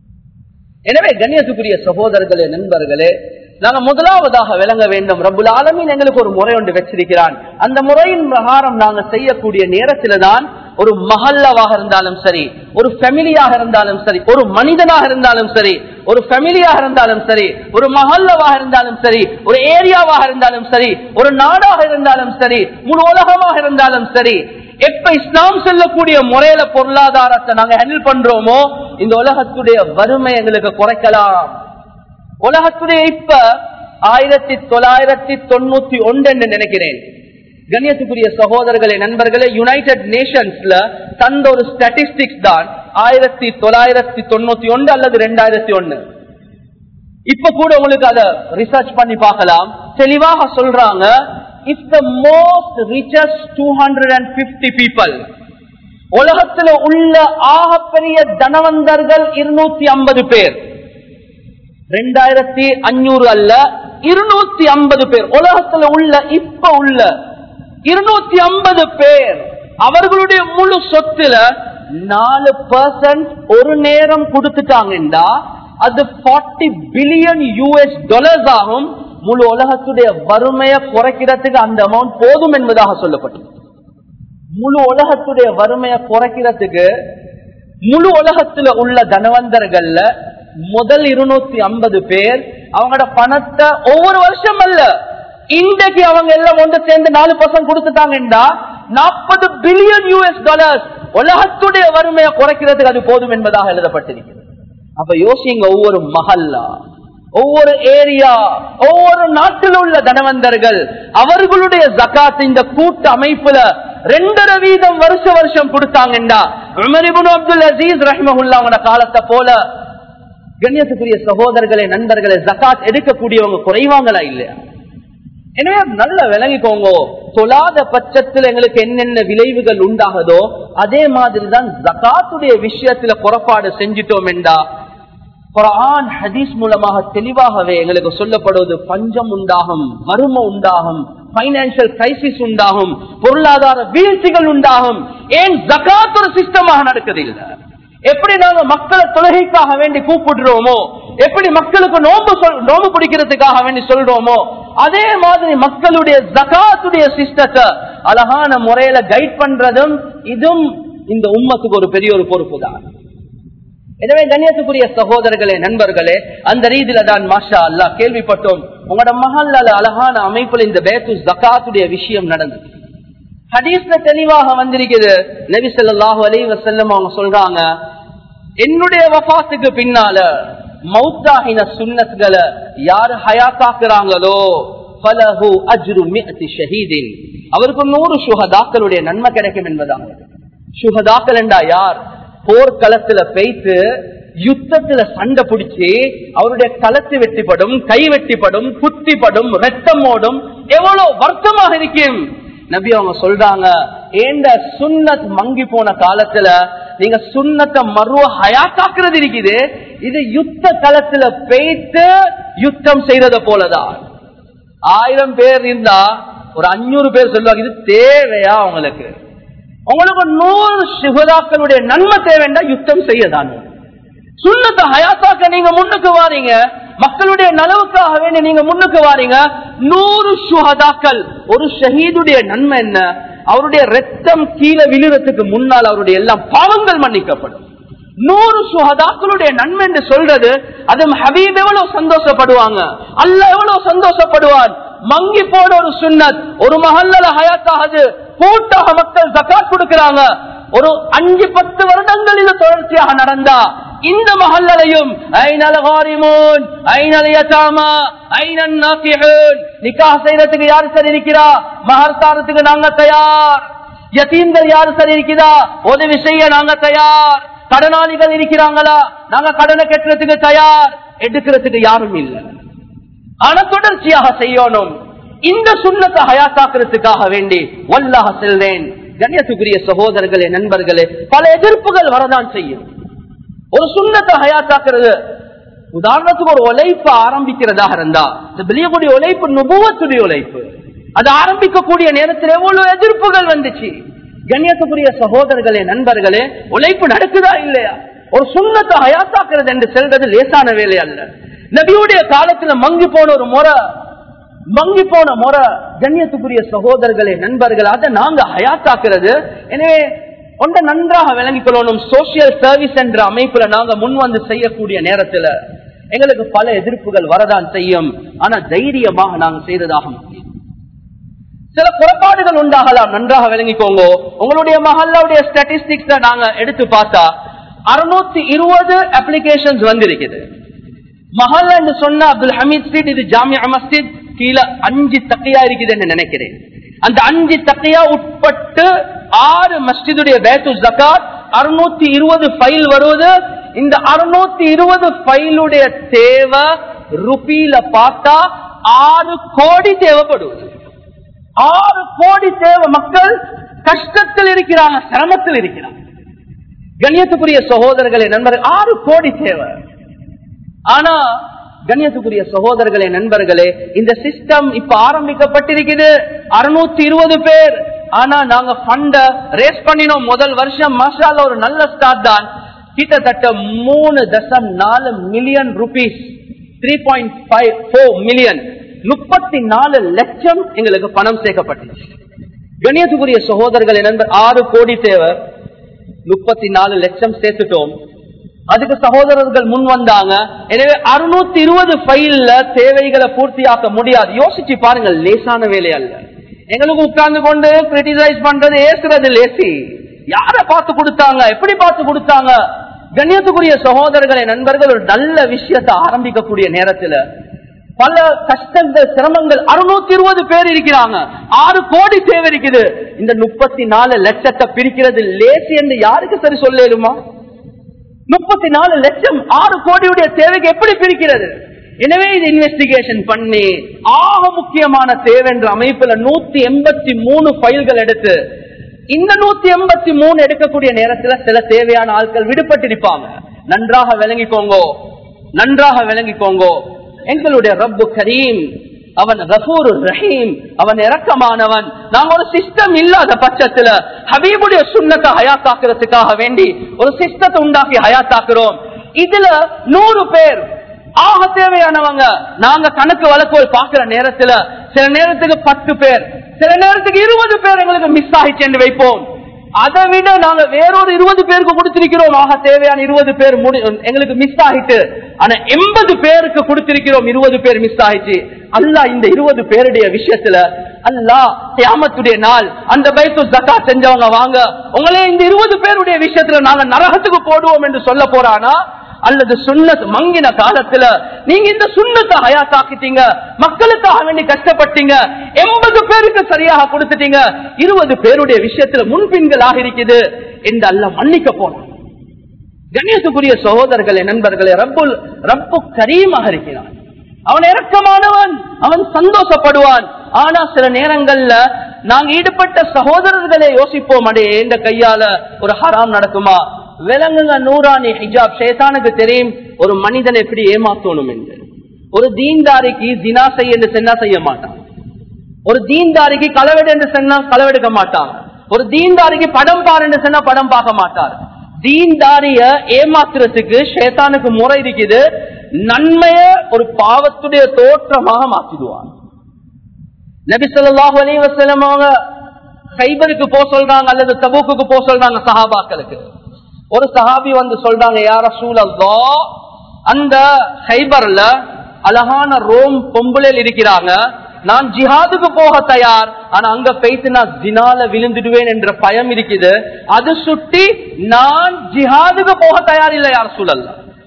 எனவே கண்ணியத்துக்குரிய சகோதரர்களே நண்பர்களே நாங்க முதலாவதாக விளங்க வேண்டும் ரப்புல் ஆலமீன் எங்களுக்கு ஒரு முறை ஒன்று வச்சிருக்கிறான் அந்த முறையின் பிரகாரம் நாங்க செய்யக்கூடிய நேரத்தில தான் ஒரு மஹல்லாவாக இருந்தாலும் சரி ஒரு ஃபேமிலியாக இருந்தாலும் சரி ஒரு மனிதனாக இருந்தாலும் சரி ஒரு ஃபேமிலியாக இருந்தாலும் சரி ஒரு மஹல்லவாக இருந்தாலும் சரி ஒரு ஏரியாவாக இருந்தாலும் சரி ஒரு நாடாக இருந்தாலும் சரி முழு உலகமாக இருந்தாலும் சரி எப்ப இஸ்லாம் சொல்லக்கூடிய முறையில பொருளாதாரத்தை நாங்க ஹேண்டில் பண்றோமோ இந்த உலகத்துடைய வறுமை எங்களுக்கு குறைக்கலாம் உலகத்துடைய இப்ப ஆயிரத்தி தொள்ளாயிரத்தி தொண்ணூத்தி ஒன்று என்று நினைக்கிறேன் கண்ணியத்துக்குரிய சகோதரர்களே நண்பர்களே யுனைடெட் நேஷன்ஸ்ல தந்த ஒரு ஸ்டாட்டிஸ்டிக்ஸ் தான் ஆயிரத்தி தொள்ளாயிரத்தி தொண்ணூத்தி ஒன்று அல்லது ரெண்டாயிரத்தி ஒன்னு இப்ப கூட உங்களுக்கு அதை ரிசர்ச் பண்ணி பார்க்கலாம் தெளிவாக சொல்றாங்க it's the most richest two hundred and fifty people உலகத்துல உள்ள ஆகப்பெரிய தனவந்தர்கள் இருநூத்தி ஐம்பது பேர் ரெண்டாயிரத்தி அஞ்சூறு அல்ல இருநூத்தி ஐம்பது பேர் உலகத்துல உள்ள இப்ப உள்ள இருநூத்தி ஐம்பது பேர் அவர்களுடைய முழு சொத்துல நாலு பர்சன்ட் ஒரு நேரம் கொடுத்துட்டாங்கன்னா அது ஃபார்ட்டி பில்லியன் யூஎஸ் டாலர்ஸ் ஆகும் முழு உலகத்துடைய வறுமையை குறைக்கிறதுக்கு அந்த அமௌண்ட் போதும் என்பதாக சொல்லப்பட்டது முழு உலகத்துடைய வறுமையை குறைக்கிறதுக்கு முழு உலகத்துல உள்ள தனவந்தர்கள்ல முதல் இருநூத்தி ஐம்பது பேர் அவங்களோட பணத்தை ஒவ்வொரு வருஷம் அல்ல இன்றைக்கு அவங்க எல்லாம் ஒன்று சேர்ந்து நாலு பர்சன்ட் கொடுத்துட்டாங்கன்னா நாற்பது பில்லியன் யூஎஸ் டாலர்ஸ் உலகத்துடைய வறுமையை குறைக்கிறதுக்கு அது போதும் என்பதாக எழுதப்பட்டிருக்கிறது அப்ப யோசிங்க ஒவ்வொரு மஹல்லா ஒவ்வொரு ஏரியா ஒவ்வொரு நாட்டில் உள்ள தனவந்தர்கள் அவர்களுடைய ஜக்காத் இந்த கூட்டு அமைப்புல ரெண்டரை வீதம் வருஷ வருஷம் கொடுத்தாங்கண்டா அப்துல் அசீஸ் ரஹ்மஹுல்லா அவங்களோட காலத்தை போல கண்ணியத்துக்குரிய சகோதரர்களே நண்பர்களே ஜக்காத் எடுக்கக்கூடியவங்க குறைவாங்களா இல்லையா எனவே நல்ல விளங்கிக்கோங்க தொழாத பட்சத்தில் எங்களுக்கு என்னென்ன விளைவுகள் உண்டாகுதோ அதே மாதிரிதான் ஜக்காத்துடைய விஷயத்துல புறப்பாடு செஞ்சிட்டோம் என்றா குரான் ஹதீஸ் மூலமாக தெளிவாகவே எங்களுக்கு சொல்லப்படுவது பஞ்சம் உண்டாகும் வறுமை உண்டாகும் பைனான்சியல் கிரைசிஸ் உண்டாகும் பொருளாதார வீழ்ச்சிகள் உண்டாகும் ஏன் ஜக்காத் ஒரு சிஸ்டமாக நடக்குது இல்லை எப்படி நாங்க மக்களை தொழுகைக்காக வேண்டி கூப்பிடுறோமோ எப்படி மக்களுக்கு நோம்பு சொல் நோம்பு பிடிக்கிறதுக்காக வேண்டி சொல்றோமோ அதே மாதிரி மக்களுடைய ஜகாத்துடைய சிஸ்டத்தை அழகான முறையில கைட் பண்றதும் இதுவும் இந்த உம்மத்துக்கு ஒரு பெரிய ஒரு பொறுப்பு தான் எனவே கண்ணியத்துக்குரிய சகோதரர்களே நண்பர்களே அந்த ரீதியில தான் மாஷா அல்லா கேள்விப்பட்டோம் உங்களோட மஹல்லால அழகான அமைப்புல இந்த பேத்து ஜக்காத்துடைய விஷயம் நடந்தது ஹதீஸ்ல தெளிவாக வந்திருக்குது நபி சொல்லாஹு அலி வசல்லம் அவங்க சொல்றாங்க என்னுடைய வபாத்துக்கு பின்னால மௌத்தாகின சுண்ணத்களை யாரு ஹயாத்தாக்குறாங்களோ பலஹு அஜ்ரு மிஅத்தி ஷஹீதின் அவருக்கு நூறு சுகதாக்களுடைய நன்மை கிடைக்கும் என்பதாக சுகதாக்கள் என்றா யார் போர்க்களத்துல பெய்த்து யுத்தத்துல சண்டை பிடிச்சி அவருடைய களத்து வெட்டிப்படும் கை வெட்டிப்படும் குத்திப்படும் ரத்தம் ஓடும் எவ்வளவு வருத்தமாக இருக்கும் நபி அவங்க சொல்றாங்க ஏண்ட சுண்ணத் மங்கி போன காலத்துல நீங்க சுண்ணத்தை மருவ ஹயாத்தாக்குறது இருக்குது இது யுத்த களத்துல பெய்த்து யுத்தம் செய்யறத போலதான் ஆயிரம் பேர் இருந்தா ஒரு அஞ்சூறு பேர் சொல்லுவாங்க இது தேவையா உங்களுக்கு உங்களுக்கு நூறு சுகதாக்களுடைய நன்மை தேவைண்டா யுத்தம் செய்யதான் சுண்ணத்தை ஹயாத்தாக்க நீங்க முன்னுக்கு வாரீங்க மக்களுடைய நலவுக்காக வேண்டி நீங்க முன்னுக்கு வாரீங்க நூறு சுகதாக்கள் ஒரு ஷஹீதுடைய நன்மை என்ன அவருடைய ரத்தம் கீழே விழுறதுக்கு முன்னால் அவருடைய எல்லாம் பாவங்கள் மன்னிக்கப்படும் நூறு சுகதாக்களுடைய நன்மை என்று சொல்றது அது ஹபீப் எவ்வளவு சந்தோஷப்படுவாங்க அல்ல எவ்வளவு சந்தோஷப்படுவான் மங்கி போன ஒரு சுண்ணத் ஒரு மஹல்ல ஹயாத்தாகுது கூட்டாக மக்கள் ஜக்காத் கொடுக்கிறாங்க ஒரு அஞ்சு பத்து வருடங்கள் இது தொடர்ச்சியாக நடந்தா இந்த மஹல்லையும் நிக்காக செய்யறதுக்கு யாரு சரி இருக்கிறா மகர் தாரத்துக்கு நாங்க தயார் யத்தீன்கள் யாரு சரி இருக்கிறா உதவி செய்ய நாங்க தயார் கடனாளிகள் இருக்கிறாங்களா நாங்க கடனை கட்டுறதுக்கு தயார் எடுக்கிறதுக்கு யாரும் இல்லை ஆனா தொடர்ச்சியாக செய்யணும் இந்த சுண்ணத்தை ஹயாத்தாக்குறதுக்காக வேண்டி வல்லாக செல்வேன் கண்ணியத்துக்குரிய சகோதரர்களே நண்பர்களே பல எதிர்ப்புகள் வரதான் செய்யும் ஒரு சுண்ணத்தை ஹயாத்தாக்குறது உதாரணத்துக்கு ஒரு உழைப்பு ஆரம்பிக்கிறதாக இருந்தா இந்த வெளியக்கூடிய உழைப்பு நுபுவத்துடைய உழைப்பு அது ஆரம்பிக்கக்கூடிய நேரத்தில் எவ்வளவு எதிர்ப்புகள் வந்துச்சு கண்ணியத்துக்குரிய சகோதரர்களே நண்பர்களே உழைப்பு நடக்குதா இல்லையா ஒரு சுண்ணத்தை ஹயாத்தாக்குறது என்று செல்வது லேசான வேலை அல்ல நபியுடைய காலத்துல மங்கி போன ஒரு முறை மங்கி போன முறை கண்ணியத்துக்குரிய சகோதரர்களே நண்பர்கள் அதை நாங்க ஹயாத்தாக்குறது எனவே ஒன்றை நன்றாக விளங்கிக் கொள்ளணும் சோசியல் சர்வீஸ் என்ற அமைப்புல நாங்க முன் வந்து செய்யக்கூடிய நேரத்துல எங்களுக்கு பல எதிர்ப்புகள் வரதான் செய்யும் ஆனா தைரியமாக நாங்க செய்ததாக முடியும் சில குறைபாடுகள் உண்டாகலாம் நன்றாக விளங்கிக்கோங்க உங்களுடைய மஹல்லாவுடைய ஸ்டாட்டிஸ்டிக்ஸ் நாங்க எடுத்து பார்த்தா அறுநூத்தி இருபது அப்ளிகேஷன்ஸ் வந்திருக்குது மஹல்லா என்று சொன்ன அப்துல் ஹமீத் ஸ்ட்ரீட் இது ஜாமியா மஸ்ஜித் கீழே அஞ்சு தக்கையா இருக்குதுன்னு நினைக்கிறேன் அந்த அஞ்சு தக்கையா உட்பட்டு ஆறு மஸ்ஜிதுடைய பேத்து ஜக்காத் அறுநூத்தி இருபது ஃபைல் வருவது இந்த அறுநூத்தி இருபது ஃபைலுடைய தேவை ருபியில பார்த்தா ஆறு கோடி தேவைப்படுவது ஆறு கோடி தேவை மக்கள் கஷ்டத்தில் இருக்கிறாங்க சிரமத்தில் இருக்கிறாங்க கண்ணியத்துக்குரிய சகோதரர்களே நண்பர்கள் ஆறு கோடி தேவை ஆனா கண்ணியத்துக்குரிய சகோதரர்களே நண்பர்களே இந்த சிஸ்டம் இப்ப ஆரம்பிக்கப்பட்டிருக்குது அறுநூத்தி இருபது பேர் ஆனா நாங்க ஃபண்ட ரேஸ் பண்ணினோம் முதல் வருஷம் மசால ஒரு நல்ல ஸ்டார்ட் தான் கிட்டத்தட்ட மூணு தசம் நாலு million rupees three point five four million முப்பத்தி நாலு லட்சம் எங்களுக்கு பணம் சேர்க்கப்பட்டுச்சு கணியத்துக்குரிய சகோதரர்கள் நண்பர் ஆறு கோடி தேவை முப்பத்தி நாலு லட்சம் சேர்த்துட்டோம் அதுக்கு சகோதரர்கள் முன் வந்தாங்க எனவே அறுநூத்தி இருபது ஃபைல்ல தேவைகளை பூர்த்தியாக்க முடியாது யோசிச்சு பாருங்கள் லேசான வேலை அல்ல எங்களுக்கு உட்கார்ந்து கொண்டு கிரிட்டிசைஸ் பண்றது ஏசுறது லேசி யார பார்த்து கொடுத்தாங்க எப்படி பார்த்து கொடுத்தாங்க கண்ணியத்துக்குரிய சகோதரர்களை நண்பர்கள் ஒரு நல்ல விஷயத்தை ஆரம்பிக்கக்கூடிய நேரத்துல பல கஷ்டங்கள் சிரமங்கள் அறுநூத்தி இருபது பேர் இருக்கிறாங்க ஆறு கோடி தேவை இருக்குது இந்த முப்பத்தி நாலு லட்சத்தை பிரிக்கிறது லேசி என்று யாருக்கு சரி சொல்லுமா முப்பத்தி நாலு லட்சம் ஆறு கோடியுடைய தேவைக்கு எப்படி பிரிக்கிறது எனவே இது இன்வெஸ்டிகேஷன் பண்ணி ஆக முக்கியமான தேவை என்ற அமைப்புல நூத்தி எண்பத்தி மூணு ஃபைல்கள் எடுத்து இந்த நூத்தி எண்பத்தி மூணு எடுக்கக்கூடிய நேரத்துல சில தேவையான ஆட்கள் விடுபட்டிருப்பாங்க நன்றாக விளங்கிக்கோங்கோ நன்றாக விளங்கிக்கோங்கோ எங்களுடைய ரப்பு கரீம் அவன் ரசூரு ரஹீம் அவன் இறக்கமானவன் நாங்க ஒரு சிஸ்டம் இல்லாத பட்சத்துல ஹபீபுடைய சுண்ணத்தை ஹயாத்தாக்குறதுக்காக வேண்டி ஒரு சிஸ்டத்தை உண்டாக்கி ஹயாத்தாக்குறோம் இதுல நூறு பேர் ஆக தேவையானவங்க நாங்க கணக்கு வழக்கோல் பாக்குற நேரத்துல சில நேரத்துக்கு பத்து பேர் சில நேரத்துக்கு இருபது பேர் எங்களுக்கு மிஸ் ஆகிச்சு வைப்போம் அதை விட நாங்க வேறொரு இருபது பேருக்கு கொடுத்திருக்கிறோம் ஆக தேவையான இருபது பேர் எங்களுக்கு மிஸ் ஆகிட்டு ஆனா எண்பது பேருக்கு கொடுத்திருக்கிறோம் இருபது பேர் மிஸ் ஆயிடுச்சு அல்லா இந்த இருபது பேருடைய விஷயத்துல அல்லா தியாமத்துடைய நாள் அந்த பைத்து ஜக்கா செஞ்சவங்க வாங்க உங்களே இந்த இருபது பேருடைய விஷயத்துல நாங்க நரகத்துக்கு போடுவோம் என்று சொல்ல போறானா அல்லது சுண்ணத் மங்கின காலத்துல நீங்க இந்த சுண்ணத்தை ஹயாத்தாக்கிட்டீங்க மக்களுக்காக வேண்டி கஷ்டப்பட்டீங்க எண்பது பேருக்கு சரியாக கொடுத்துட்டீங்க இருபது பேருடைய விஷயத்துல முன்பின்களாக இருக்குது என்று அல்ல மன்னிக்க போனோம் கணேசுக்குரிய சகோதரர்களே நண்பர்களே ரப்புல் ரப்பு கரீமாக இருக்கிறான் அவன் இறக்கமானவன் அவன் சந்தோஷப்படுவான் ஆனா சில நேரங்கள்ல நாங்க ஈடுபட்ட சகோதரர்களை யோசிப்போம் அடே இந்த கையால ஒரு ஹராம் நடக்குமா விலங்குங்க நூறானி ஹிஜாப் ஷேத்தானுக்கு தெரியும் ஒரு மனிதன் எப்படி ஏமாத்தணும் என்று ஒரு தீன்தாரிக்கு தினா செய்ய என்று சொன்னா செய்ய மாட்டான் ஒரு தீன்தாரிக்கு களவெடு என்று சொன்னா களவெடுக்க மாட்டான் ஒரு தீன்தாரிக்கு படம் பாரு என்று சொன்னா படம் பார்க்க மாட்டார் தீன்தாரிய ஏமாத்துறதுக்கு ஷேத்தானுக்கு முறை இருக்குது நன்மைய ஒரு பாவத்துடைய தோற்றமாக மாற்றிடுவான் நபி சொல்லாஹு அலி வசலம் அவங்க சைபருக்கு போ சொல்றாங்க அல்லது தபூக்கு போ சொல்றாங்க சஹாபாக்களுக்கு ஒரு சஹாபி வந்து சொல்றாங்க யார சூழல்தோ அந்த சைபர்ல அழகான ரோம் பொம்புளில் இருக்கிறாங்க நான் ஜிஹாதுக்கு போக தயார் ஆனா அங்க போயிட்டு நான் ஜினால விழுந்துடுவேன் என்ற பயம் இருக்குது அது சுட்டி நான் ஜிஹாதுக்கு போக தயார் இல்லை யார் சூழல்ல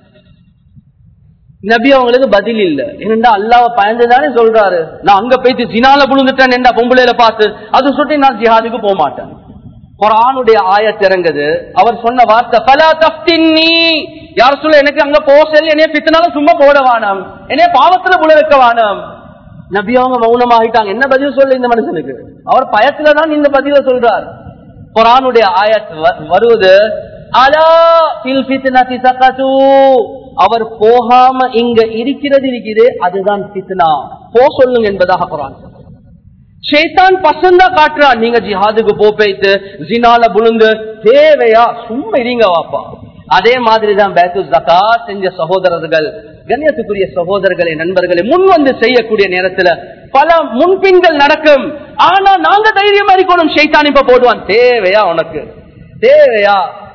நபி அவங்களுக்கு பதில் இல்ல ஏனென்றா அல்லாவ பயந்துதானே சொல்றாரு நான் அங்க போயிட்டு ஜினால விழுந்துட்டேன் என்ற பொம்பளையில பார்த்து அது சுட்டி நான் ஜிஹாதுக்கு போக மாட்டேன் குரானுடைய ஆயத்திறங்குது அவர் சொன்ன வார்த்தை பல தப்தின்னி யார் சொல்ல எனக்கு அங்க போசல் என்னைய பித்தனால சும்மா போட வானம் என்னைய பாவத்துல புல வைக்க வானம் நபி அவங்க மௌனமாகிட்டாங்க என்ன பதில் சொல்ல இந்த மனுஷனுக்கு அவர் பயத்துலதான் இந்த பதில சொல்றார் குரானுடைய ஆயத் வருவது அலா பில் பித்னதி சகது அவர் போகாம இங்க இருக்கிறது இருக்குது அதுதான் பித்னா போ சொல்லுங்க என்பதாக குரான் ஷேத்தான் பசந்தா காட்டுறான் நீங்க ஜிஹாதுக்கு போப்பைத்து ஜினால புழுந்து தேவையா சும்மா இருங்க வாப்பா அதே மாதிரிதான் பேத்து ஜக்கா செஞ்ச சகோதரர்கள் கண்ணியத்துக்குரிய சகோதரர்களை நண்பர்களை முன் வந்து செய்யக்கூடிய நேரத்துல பல முன்பின்கள் நடக்கும் ஆனா நாங்க தைரியமா இருக்கணும் ஷைத்தான் இப்ப போடுவான் தேவையா உனக்கு தேவையா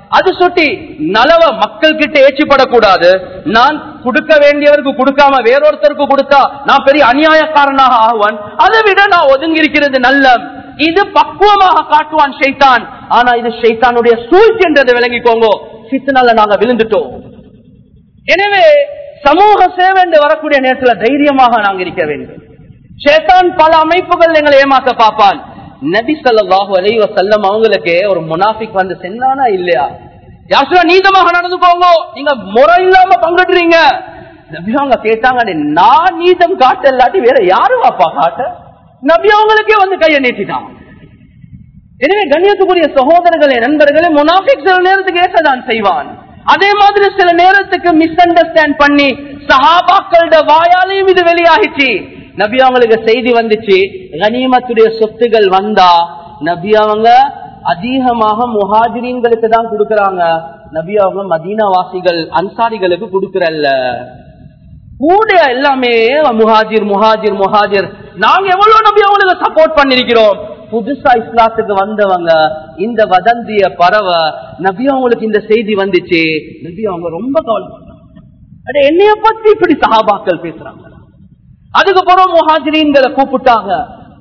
அது சுட்டி நலவ மக்கள் கிட்ட ஏற்றிப்படக்கூடாது நான் கொடுக்க வேண்டியவருக்கு கொடுக்காம வேறொருத்தருக்கு கொடுத்தா நான் பெரிய அநியாயக்காரனாக ஆகுவான் அதை விட நான் ஒதுங்கி இருக்கிறது நல்ல இது பக்குவமாக காட்டுவான் ஷைத்தான் ஆனா இது ஷைத்தானுடைய சூழ்ச்சி என்றதை விளங்கிக்கோங்க சித்தனால நாங்க விழுந்துட்டோம் எனவே சமூக சேவை என்று வரக்கூடிய நேரத்துல தைரியமாக நாங்க இருக்க வேண்டும் ஷேத்தான் பல அமைப்புகள் எங்களை ஏமாத்த பார்ப்பான் நபி ஸல்லல்லாஹு அலைஹி வஸல்லம் அவங்களுக்கு ஒரு முனாஃபிக் வந்து சென்னானா இல்லையா யாசுவா நீதமாக நடந்துக்கோங்க நீங்க முறை இல்லாம பங்கிடுறீங்க நபி அவங்க கேட்டாங்க நான் நீதம் காட்ட இல்லாட்டி வேற யாரு வாப்பா காட்ட நபி அவங்களுக்கே வந்து கையை நீட்டிட்டான் எனவே கண்ணியத்துக்குரிய சகோதரர்களே நண்பர்களே முனாஃபிக் சில நேரத்துக்கு ஏசதான் செய்வான் அதே மாதிரி சில நேரத்துக்கு மிஸ் அண்டர்ஸ்டாண்ட் பண்ணி சஹாபாக்களோட வாயாலையும் இது வெளியாகிச்சு நபி அவங்களுக்கு செய்தி வந்துச்சு கனிமத்துடைய சொத்துகள் வந்தா நபி அவங்க அதிகமாக முஹாஜிரீன்களுக்கு தான் கொடுக்கறாங்க நபி அவங்க மதீனா வாசிகள் அன்சாரிகளுக்கு கொடுக்கறல்ல கூட எல்லாமே முஹாஜிர் முஹாஜிர் முஹாஜிர் நாங்க எவ்வளவு நபி அவங்களுக்கு சப்போர்ட் பண்ணிருக்கிறோம் புதுசா இஸ்லாத்துக்கு வந்தவங்க இந்த வதந்திய பரவ நபி அவங்களுக்கு இந்த செய்தி வந்துச்சு நபி அவங்க ரொம்ப கவலை என்னைய பத்தி இப்படி சஹாபாக்கள் பேசுறாங்க அதுக்கப்புறம் முஹாஜிரீன்களை கூப்பிட்டாங்க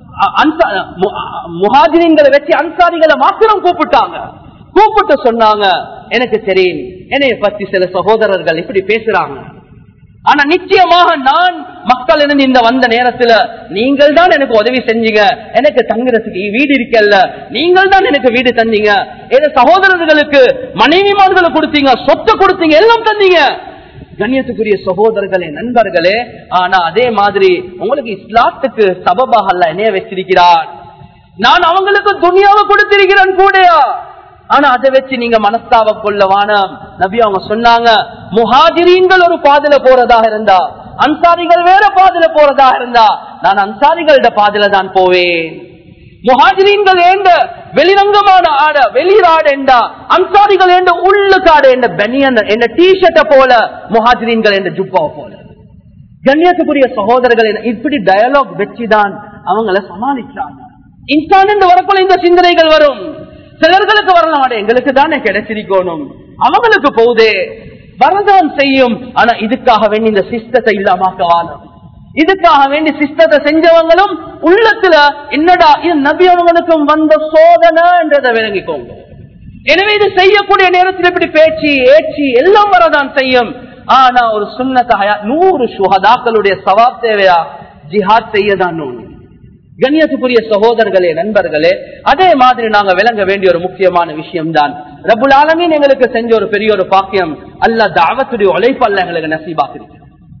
முஹாஜிரீன்களை வச்சு அன்சாரிகளை மாத்திரம் கூப்பிட்டாங்க கூப்பிட்டு சொன்னாங்க எனக்கு தெரியும் என்னைய பத்தி சில சகோதரர்கள் இப்படி பேசுறாங்க ஆனா நிச்சயமாக நான் மக்கள் இருந்து இந்த வந்த நேரத்துல நீங்கள் தான் எனக்கு உதவி செஞ்சீங்க எனக்கு தங்குறதுக்கு வீடு இருக்கல்ல நீங்கள் தான் எனக்கு வீடு தந்தீங்க என் சகோதரர்களுக்கு மனைவிமார்களை கொடுத்தீங்க சொத்தை கொடுத்தீங்க எல்லாம் தந்தீங்க கண்ணியத்துக்குரிய சகோதரர்களே நண்பர்களே ஆனா அதே மாதிரி உங்களுக்கு இஸ்லாத்துக்கு சபபாக அல்ல என்னைய வச்சிருக்கிறார் நான் அவங்களுக்கு துணியாவை கொடுத்திருக்கிறேன் கூடயா ஆனா அதை வச்சு நீங்க மனஸ்தாவ கொள்ளவான நபி அவங்க சொன்னாங்க முஹாஜிரீன்கள் ஒரு பாதையில போறதாக இருந்தா அன்சாரிகள் வேற பாதையில போறதாக இருந்தா நான் அன்சாரிகளோட பாதையில தான் போவேன் முஹாஜிரீன்கள் ஏண்ட வெளிரங்கமான ஆட வெளிராடு என்றா அன்சாரிகள் என்ற உள்ளுக்காடு என்ற பெனியன் என்ற டிஷர்ட்டை போல முஹாஜிரீன்கள் என்ற ஜுப்பாவை போல கண்ணியத்துக்குரிய சகோதரர்கள் இப்படி டயலாக் வச்சுதான் அவங்கள சமாளிச்சாங்க இன்சான் என்று வரக்குள்ள இந்த சிந்தனைகள் வரும் சிலர்களுக்கு வரலாம் அட எங்களுக்கு தானே கிடைச்சிருக்கணும் அவங்களுக்கு போகுதே வரதான் செய்யும் ஆனா இதுக்காக வேண்டி இந்த சிஸ்டத்தை இல்லாமக்க வாழும் இதுக்காக வேண்டி சிஸ்டத்தை செஞ்சவங்களும் உள்ளத்துல என்னடா இது நபி அவங்களுக்கும் வந்த சோதனை என்றதை விளங்கிக்கோங்க எனவே இது செய்யக்கூடிய நேரத்தில் இப்படி பேச்சு ஏச்சி எல்லாம் வரதான் செய்யும் ஆனா ஒரு சுண்ணத்தை நூறு சுகதாக்களுடைய சவாப் தேவையா ஜிஹாத் செய்யதான் நூறு கண்ணியத்துக்குரிய சகோதரர்களே நண்பர்களே அதே மாதிரி நாங்க விளங்க வேண்டிய ஒரு முக்கியமான விஷயம் தான் ரபுல் ஆலமீன் எங்களுக்கு செஞ்ச ஒரு பெரிய ஒரு பாக்கியம் அல்ல தாவத்துடைய உழைப்பு அல்ல எங்களுக்கு நசீபாக்கு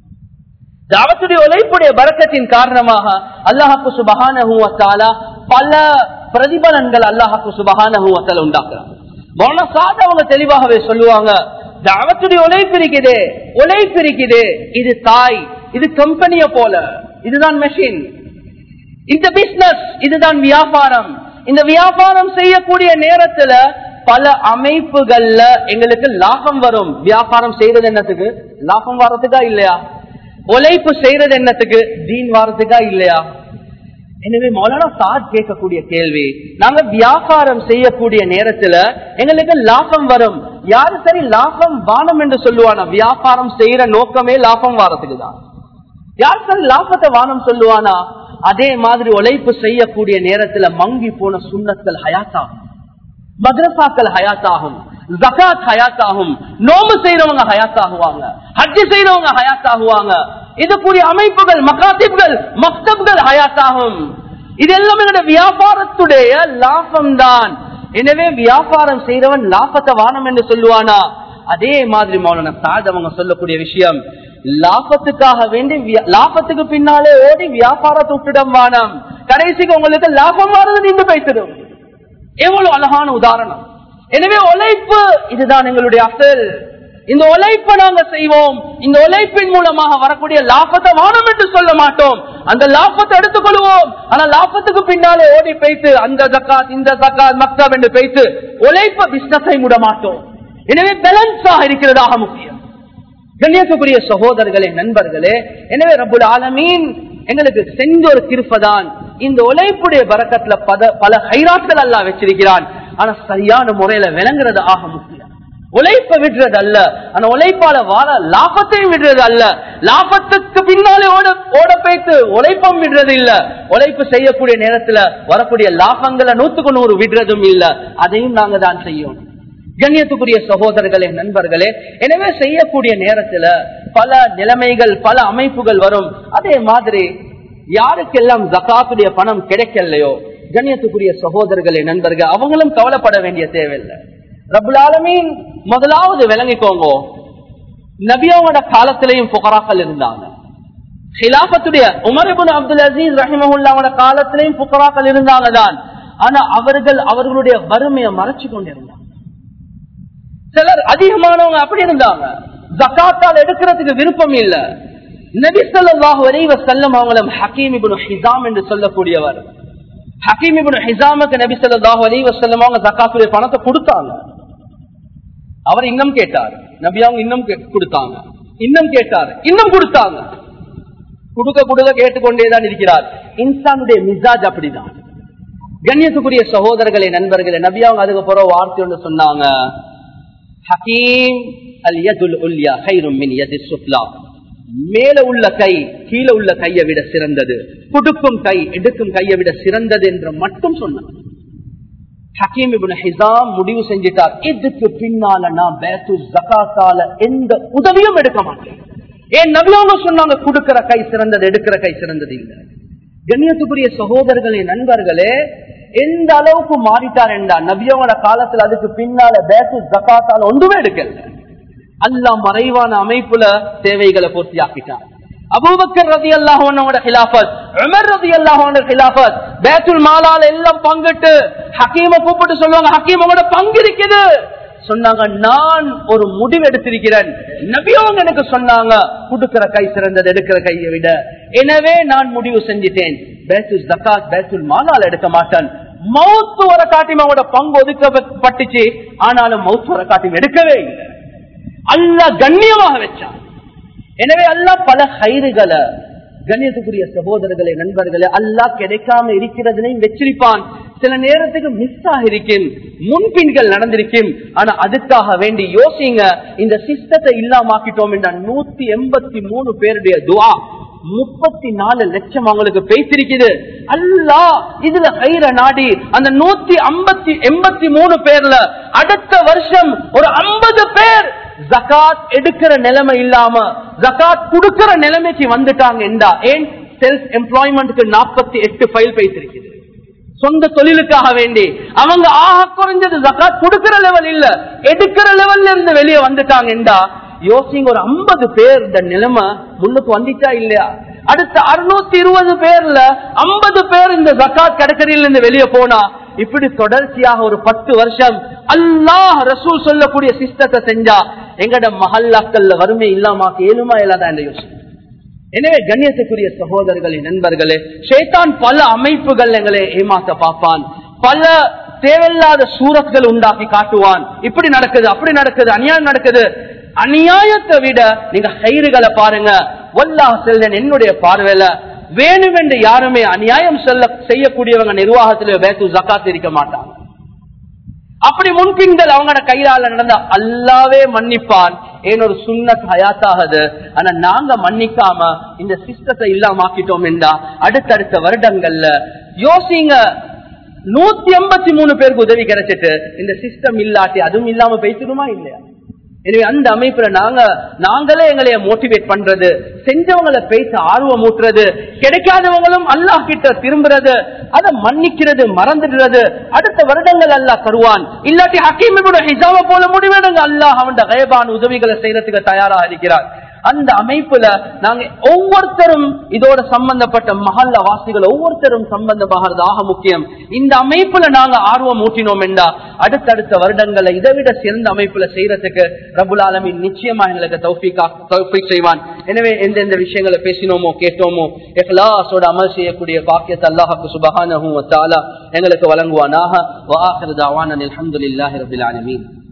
தாவத்துடைய உழைப்புடைய பறக்கத்தின் காரணமாக அல்லாஹாக்கு சுபகான பல பிரதிபலன்கள் அல்லாஹாக்கு சுபகான உண்டாக்குறாங்க அவங்க தெளிவாகவே சொல்லுவாங்க தாவத்துடைய உழைப்பு இருக்குதே உழைப்பு இருக்குதே இது தாய் இது கம்பெனிய போல இதுதான் மெஷின் இந்த பிசினஸ் இதுதான் வியாபாரம் இந்த வியாபாரம் செய்யக்கூடிய நேரத்துல பல அமைப்புகள்ல எங்களுக்கு லாபம் வரும் வியாபாரம் செய்யறது என்னத்துக்கு லாபம் வர்றதுக்கா இல்லையா உழைப்பு செய்யறது என்னத்துக்கு தீன் வாரத்துக்கா இல்லையா எனவே மௌலானா சாத் கேட்கக்கூடிய கேள்வி நாங்க வியாபாரம் செய்யக்கூடிய நேரத்துல எங்களுக்கு லாபம் வரும் யாரு சரி லாபம் வானம் என்று சொல்லுவானா வியாபாரம் செய்யற நோக்கமே லாபம் வாரத்துக்கு தான் யார் சரி லாபத்தை வானம் சொல்லுவானா அதே மாதிரி உழைப்பு செய்யக்கூடிய நேரத்துல மங்கி போன சுண்ணத்தல் ஹயாத்தாகும் மദ്രസാக்கள் ஹயாத்தாகும் ஜகாத் ஹயாத்தாகும் நோம்பு செய்யறவங்க ஹயாத்தாகுவாங்க ஹஜ்ஜு செய்யறவங்க ஹயாத்தாகுவாங்க இது கூடிய அமைப்புகள் மகாத்திப்கள் மக்தப்கள் ஹயாத்தாகும் இது எல்லாம் எங்களுடைய வியாபாரத்துடைய லாபம் தான் எனவே வியாபாரம் செய்யறவன் லாபத்தை வானம் என்று சொல்லுவானா அதே மாதிரி மௌலான சாத் அவங்க சொல்லக்கூடிய விஷயம் லாபத்துக்காக வேண்டி லாபத்துக்கு பின்னாலே ஓடி வியாபாரத்தை விட்டுடம் வானம் கடைசிக்கு உங்களுக்கு லாபம் வாரது நின்று வைத்திடும் எவ்வளவு அழகான உதாரணம் எனவே உழைப்பு இதுதான் எங்களுடைய அசல் இந்த உழைப்பை நாங்க செய்வோம் இந்த உழைப்பின் மூலமாக வரக்கூடிய லாபத்தை வானம் என்று சொல்ல மாட்டோம் அந்த லாபத்தை எடுத்துக்கொள்வோம் ஆனா லாபத்துக்கு பின்னாலே ஓடி போய்த்து அந்த ஜக்காத் இந்த ஜக்காத் மக்தப் என்று போய்த்து உழைப்ப பிசினஸை மூட மாட்டோம் எனவே பேலன்ஸாக இருக்கிறதாக முக்கியம் கண்ணியத்துக்குரிய சகோதரர்களே நண்பர்களே எனவே ரபுல் ஆலமீன் எங்களுக்கு செஞ்ச ஒரு திருப்பதான் இந்த உழைப்புடைய பறக்கத்துல பல பல ஹைராட்கள் அல்லா வச்சிருக்கிறான் ஆனா சரியான முறையில விளங்குறது ஆக முக்கியம் உழைப்ப விடுறது அல்ல ஆனா உழைப்பால வாழ லாபத்தையும் விடுறது அல்ல லாபத்துக்கு பின்னாலே ஓட ஓட போய்த்து உழைப்பம் விடுறது இல்ல உழைப்பு செய்யக்கூடிய நேரத்துல வரக்கூடிய லாபங்களை நூத்துக்கு நூறு விடுறதும் இல்ல அதையும் நாங்க தான் செய்யும் கண்ணியத்துக்குரிய சகோதரர்களே நண்பர்களே எனவே செய்யக்கூடிய நேரத்துல பல நிலைமைகள் பல அமைப்புகள் வரும் அதே மாதிரி யாருக்கெல்லாம் ஜக்காத்துடைய பணம் கிடைக்கலையோ கண்ணியத்துக்குரிய சகோதரர்களே நண்பர்கள் அவங்களும் கவலைப்பட வேண்டிய தேவையில்லை ரபுல் ஆலமீன் முதலாவது விளங்கிக்கோங்க நபியாவோட காலத்திலையும் புகராக்கள் இருந்தாங்க ஹிலாபத்துடைய உமரபுன் அப்துல் அசீஸ் ரஹிமஹுல்லாவோட காலத்திலையும் புகராக்கள் இருந்தாங்க தான் ஆனா அவர்கள் அவர்களுடைய வறுமையை மறைச்சு கொண்டிருந்தாங்க சிலர் அதிகமானவங்க அப்படி இருந்தாங்க ஜக்காத்தால் எடுக்கிறதுக்கு விருப்பம் இல்ல நபி ஸல்லல்லாஹு அலைஹி வஸல்லம் அவங்களும் ஹக்கீம் இப்னு ஹிசாம் என்று சொல்லக்கூடியவர் ஹக்கீம் இப்னு ஹிசாமுக்கு நபி ஸல்லல்லாஹு அலைஹி வஸல்லம் அவங்க ஜக்காத்துடைய பணத்தை கொடுத்தாங்க அவர் இன்னும் கேட்டார் நபி அவங்க இன்னும் கே- கொடுத்தாங்க இன்னும் கேட்டார் இன்னும் கொடுத்தாங்க கொடுக்க கொடுக்க கேட்டுக்கொண்டேதான் இருக்கிறார் இன்சானுடைய மிசாஜ் அப்படிதான் கண்ணியத்துக்குரிய சகோதரர்களே நண்பர்களே நபி அவங்க அதுக்கு பிறகு வார்த்தை ஒன்று சொன்னாங்க ஹக்கீம் அல் யதுல் உல்யா கைரும் மின் யதி சுப்லா மேல உள்ள கை கீழே உள்ள கையை விட சிறந்தது குடுக்கும் கை எடுக்கும் கையை விட சிறந்தது என்று மட்டும் சொன்னார் ஹக்கீம் இப்னு ஹிசாம் முடிவு செஞ்சிட்டார் இதுக்கு பின்னால நான் பேத்து ஜகாத்தால எந்த உதவியும் எடுக்க மாட்டேன் ஏன் நபியவங்க சொன்னாங்க கொடுக்கிற கை சிறந்தது எடுக்கிற கை சிறந்தது இல்லை கண்ணியத்துக்குரிய சகோதரர்களே நண்பர்களே எந்த அளவுக்கு மாறிட்டார் என்றா நபியவங்களோட காலத்துல அதுக்கு பின்னால பேத்து ஜகாத்தால ஒன்றுமே எடுக்கல அல்லாஹ் மறைவான அமைப்புல தேவைகளை பூர்த்தி ஆக்கிட்டார் அபூபக்கர் ரதி அல்லாஹோட ஹிலாபத் உமர் ரதி அல்லாஹோட ஹிலாபத் பேத்துல் மாலால எல்லாம் பங்கிட்டு ஹக்கீம கூப்பிட்டு சொல்லுவாங்க ஹக்கீம் உங்களோட பங்கு இருக்குது சொன்னாங்க நான் ஒரு முடிவு எடுத்திருக்கிறேன் நபியவங்க எனக்கு சொன்னாங்க கொடுக்கிற கை சிறந்தது எடுக்கிற கையை விட எனவே நான் முடிவு செஞ்சிட்டேன் பேத்துல் ஜக்காத் பேத்துல் மாலால் எடுக்க மாட்டேன் மௌத்து வர காட்டி அவங்களோட பங்கு ஒதுக்கப்பட்டுச்சு ஆனாலும் மௌத்து வர காட்டி எடுக்கவே இல்லை அல்லாஹ் கண்ணியமாக வச்சான் எனவே அல்லாஹ் பல கயிறுகளை கண்ணியத்துக்குரிய சகோதரர்களே நண்பர்களே அல்லாஹ் கிடைக்காம இருக்கிறதுலையும் வச்சிருப்பான் சில நேரத்துக்கு மிஸ் ஆகிருக்கும் முன்பின்கள் நடந்திருக்கும் ஆனா அதுக்காக வேண்டி யோசிங்க இந்த சிஸ்டத்தை இல்லாமாக்கிட்டோம் என்ற நூத்தி எண்பத்தி மூணு பேருடைய துவா முப்பத்தி நாலு லட்சம் அவங்களுக்கு பேசிருக்குது அல்லாஹ் இதுல கயிற நாடி அந்த நூத்தி ஐம்பத்தி எண்பத்தி மூணு பேர்ல அடுத்த வருஷம் ஒரு ஐம்பது பேர் ஜகாத் எடுக்கிற நிலைமை இல்லாம ஜகாத் கொடுக்கிற நிலைமைக்கு வந்துட்டாங்க என்றா ஏன் செல்ஃப் எம்ப்ளாய்மெண்ட்க்கு நாற்பத்தி எட்டு ஃபைல் பேசிருக்குது சொந்த தொழிலுக்காக வேண்டி அவங்க ஆக குறைஞ்சது ஜகாத் கொடுக்கிற லெவல் இல்ல எடுக்கிற லெவல்ல இருந்து வெளியே வந்துட்டாங்க என்றா யோசிங்க ஒரு ஐம்பது பேர் இந்த நிலைமை முன்னுக்கு வந்துச்சா இல்லையா அடுத்த அறுநூத்தி இருபது பேர்ல ஐம்பது பேர் இந்த ஜக்காத் கடற்கரையில இருந்து வெளியே போனா இப்படி தொடர்ச்சியாக ஒரு பத்து வருஷம் அல்லாஹ் ரசூல் சொல்லக்கூடிய சிஸ்டத்தை செஞ்சா எங்கட மஹல்லாக்கள்ல வறுமை இல்லாம ஏழுமா இல்லாதான் இந்த யோசனை எனவே கண்ணியத்துக்குரிய சகோதரர்களே நண்பர்களே ஷேத்தான் பல அமைப்புகள் எங்களை ஏமாத்த பார்ப்பான் பல தேவையில்லாத சூரத்கள் உண்டாக்கி காட்டுவான் இப்படி நடக்குது அப்படி நடக்குது அநியாயம் நடக்குது அநியாயத்தை விட நீங்க கயிறுகளை பாருங்க வல்லா செல்வன் என்னுடைய பார்வையில வேணுமென்று யாருமே அநியாயம் செல்ல செய்யக்கூடியவங்க நிர்வாகத்தில் பேத்து ஜக்காத் இருக்க மாட்டாங்க அப்படி முன்பின்கள் அவங்களோட கையால நடந்த அல்லாவே மன்னிப்பான் ஏன் ஒரு சுண்ணத் ஹயாத்தாகுது ஆனா நாங்க மன்னிக்காம இந்த சிஸ்டத்தை இல்லாமக்கிட்டோம் என்றா அடுத்தடுத்த வருடங்கள்ல யோசிங்க நூத்தி எண்பத்தி மூணு பேருக்கு உதவி கிடைச்சிட்டு இந்த சிஸ்டம் இல்லாட்டி அதுவும் இல்லாம பேசணுமா இல்லையா எனவே அந்த அமைப்புல நாங்க நாங்களே எங்களைய மோட்டிவேட் பண்றது செஞ்சவங்களை பேச ஆர்வம் ஊட்டுறது கிடைக்காதவங்களும் அல்லாஹ் கிட்ட திரும்புறது அதை மன்னிக்கிறது மறந்துடுறது அடுத்த வருடங்கள் அல்லாஹ் தருவான் இல்லாட்டி ஹக்கீம் ஹிசாம போல முடிவெடுங்க அல்லாஹ் அவன் கயபான் உதவிகளை செய்யறதுக்கு தயாராக இருக்கிறார் அந்த அமைப்புல நாங்க ஒவ்வொருத்தரும் இதோட சம்பந்தப்பட்ட மகல்ல வாசிகள் ஒவ்வொருத்தரும் சம்பந்தமாகிறது ஆக முக்கியம் இந்த அமைப்புல நாங்க ஆர்வம் ஊட்டினோம் என்றா அடுத்தடுத்த வருடங்களை இதை விட சிறந்த அமைப்புல செய்யறதுக்கு ரபுல் ஆலமின் நிச்சயமா எங்களுக்கு தௌஃபீக்கா தௌஃபீக் செய்வான் எனவே எந்தெந்த விஷயங்களை பேசினோமோ கேட்டோமோ எஹ்லாஸோட அமல் செய்யக்கூடிய பாக்கியத்தை அல்லாஹுக்கு சுபஹானஹு வ தஆலா எங்களுக்கு வழங்குவானாக வ ஆகிரு தஅவானா அல்ஹம்துலில்லாஹி ரப்பில் ஆலமீன்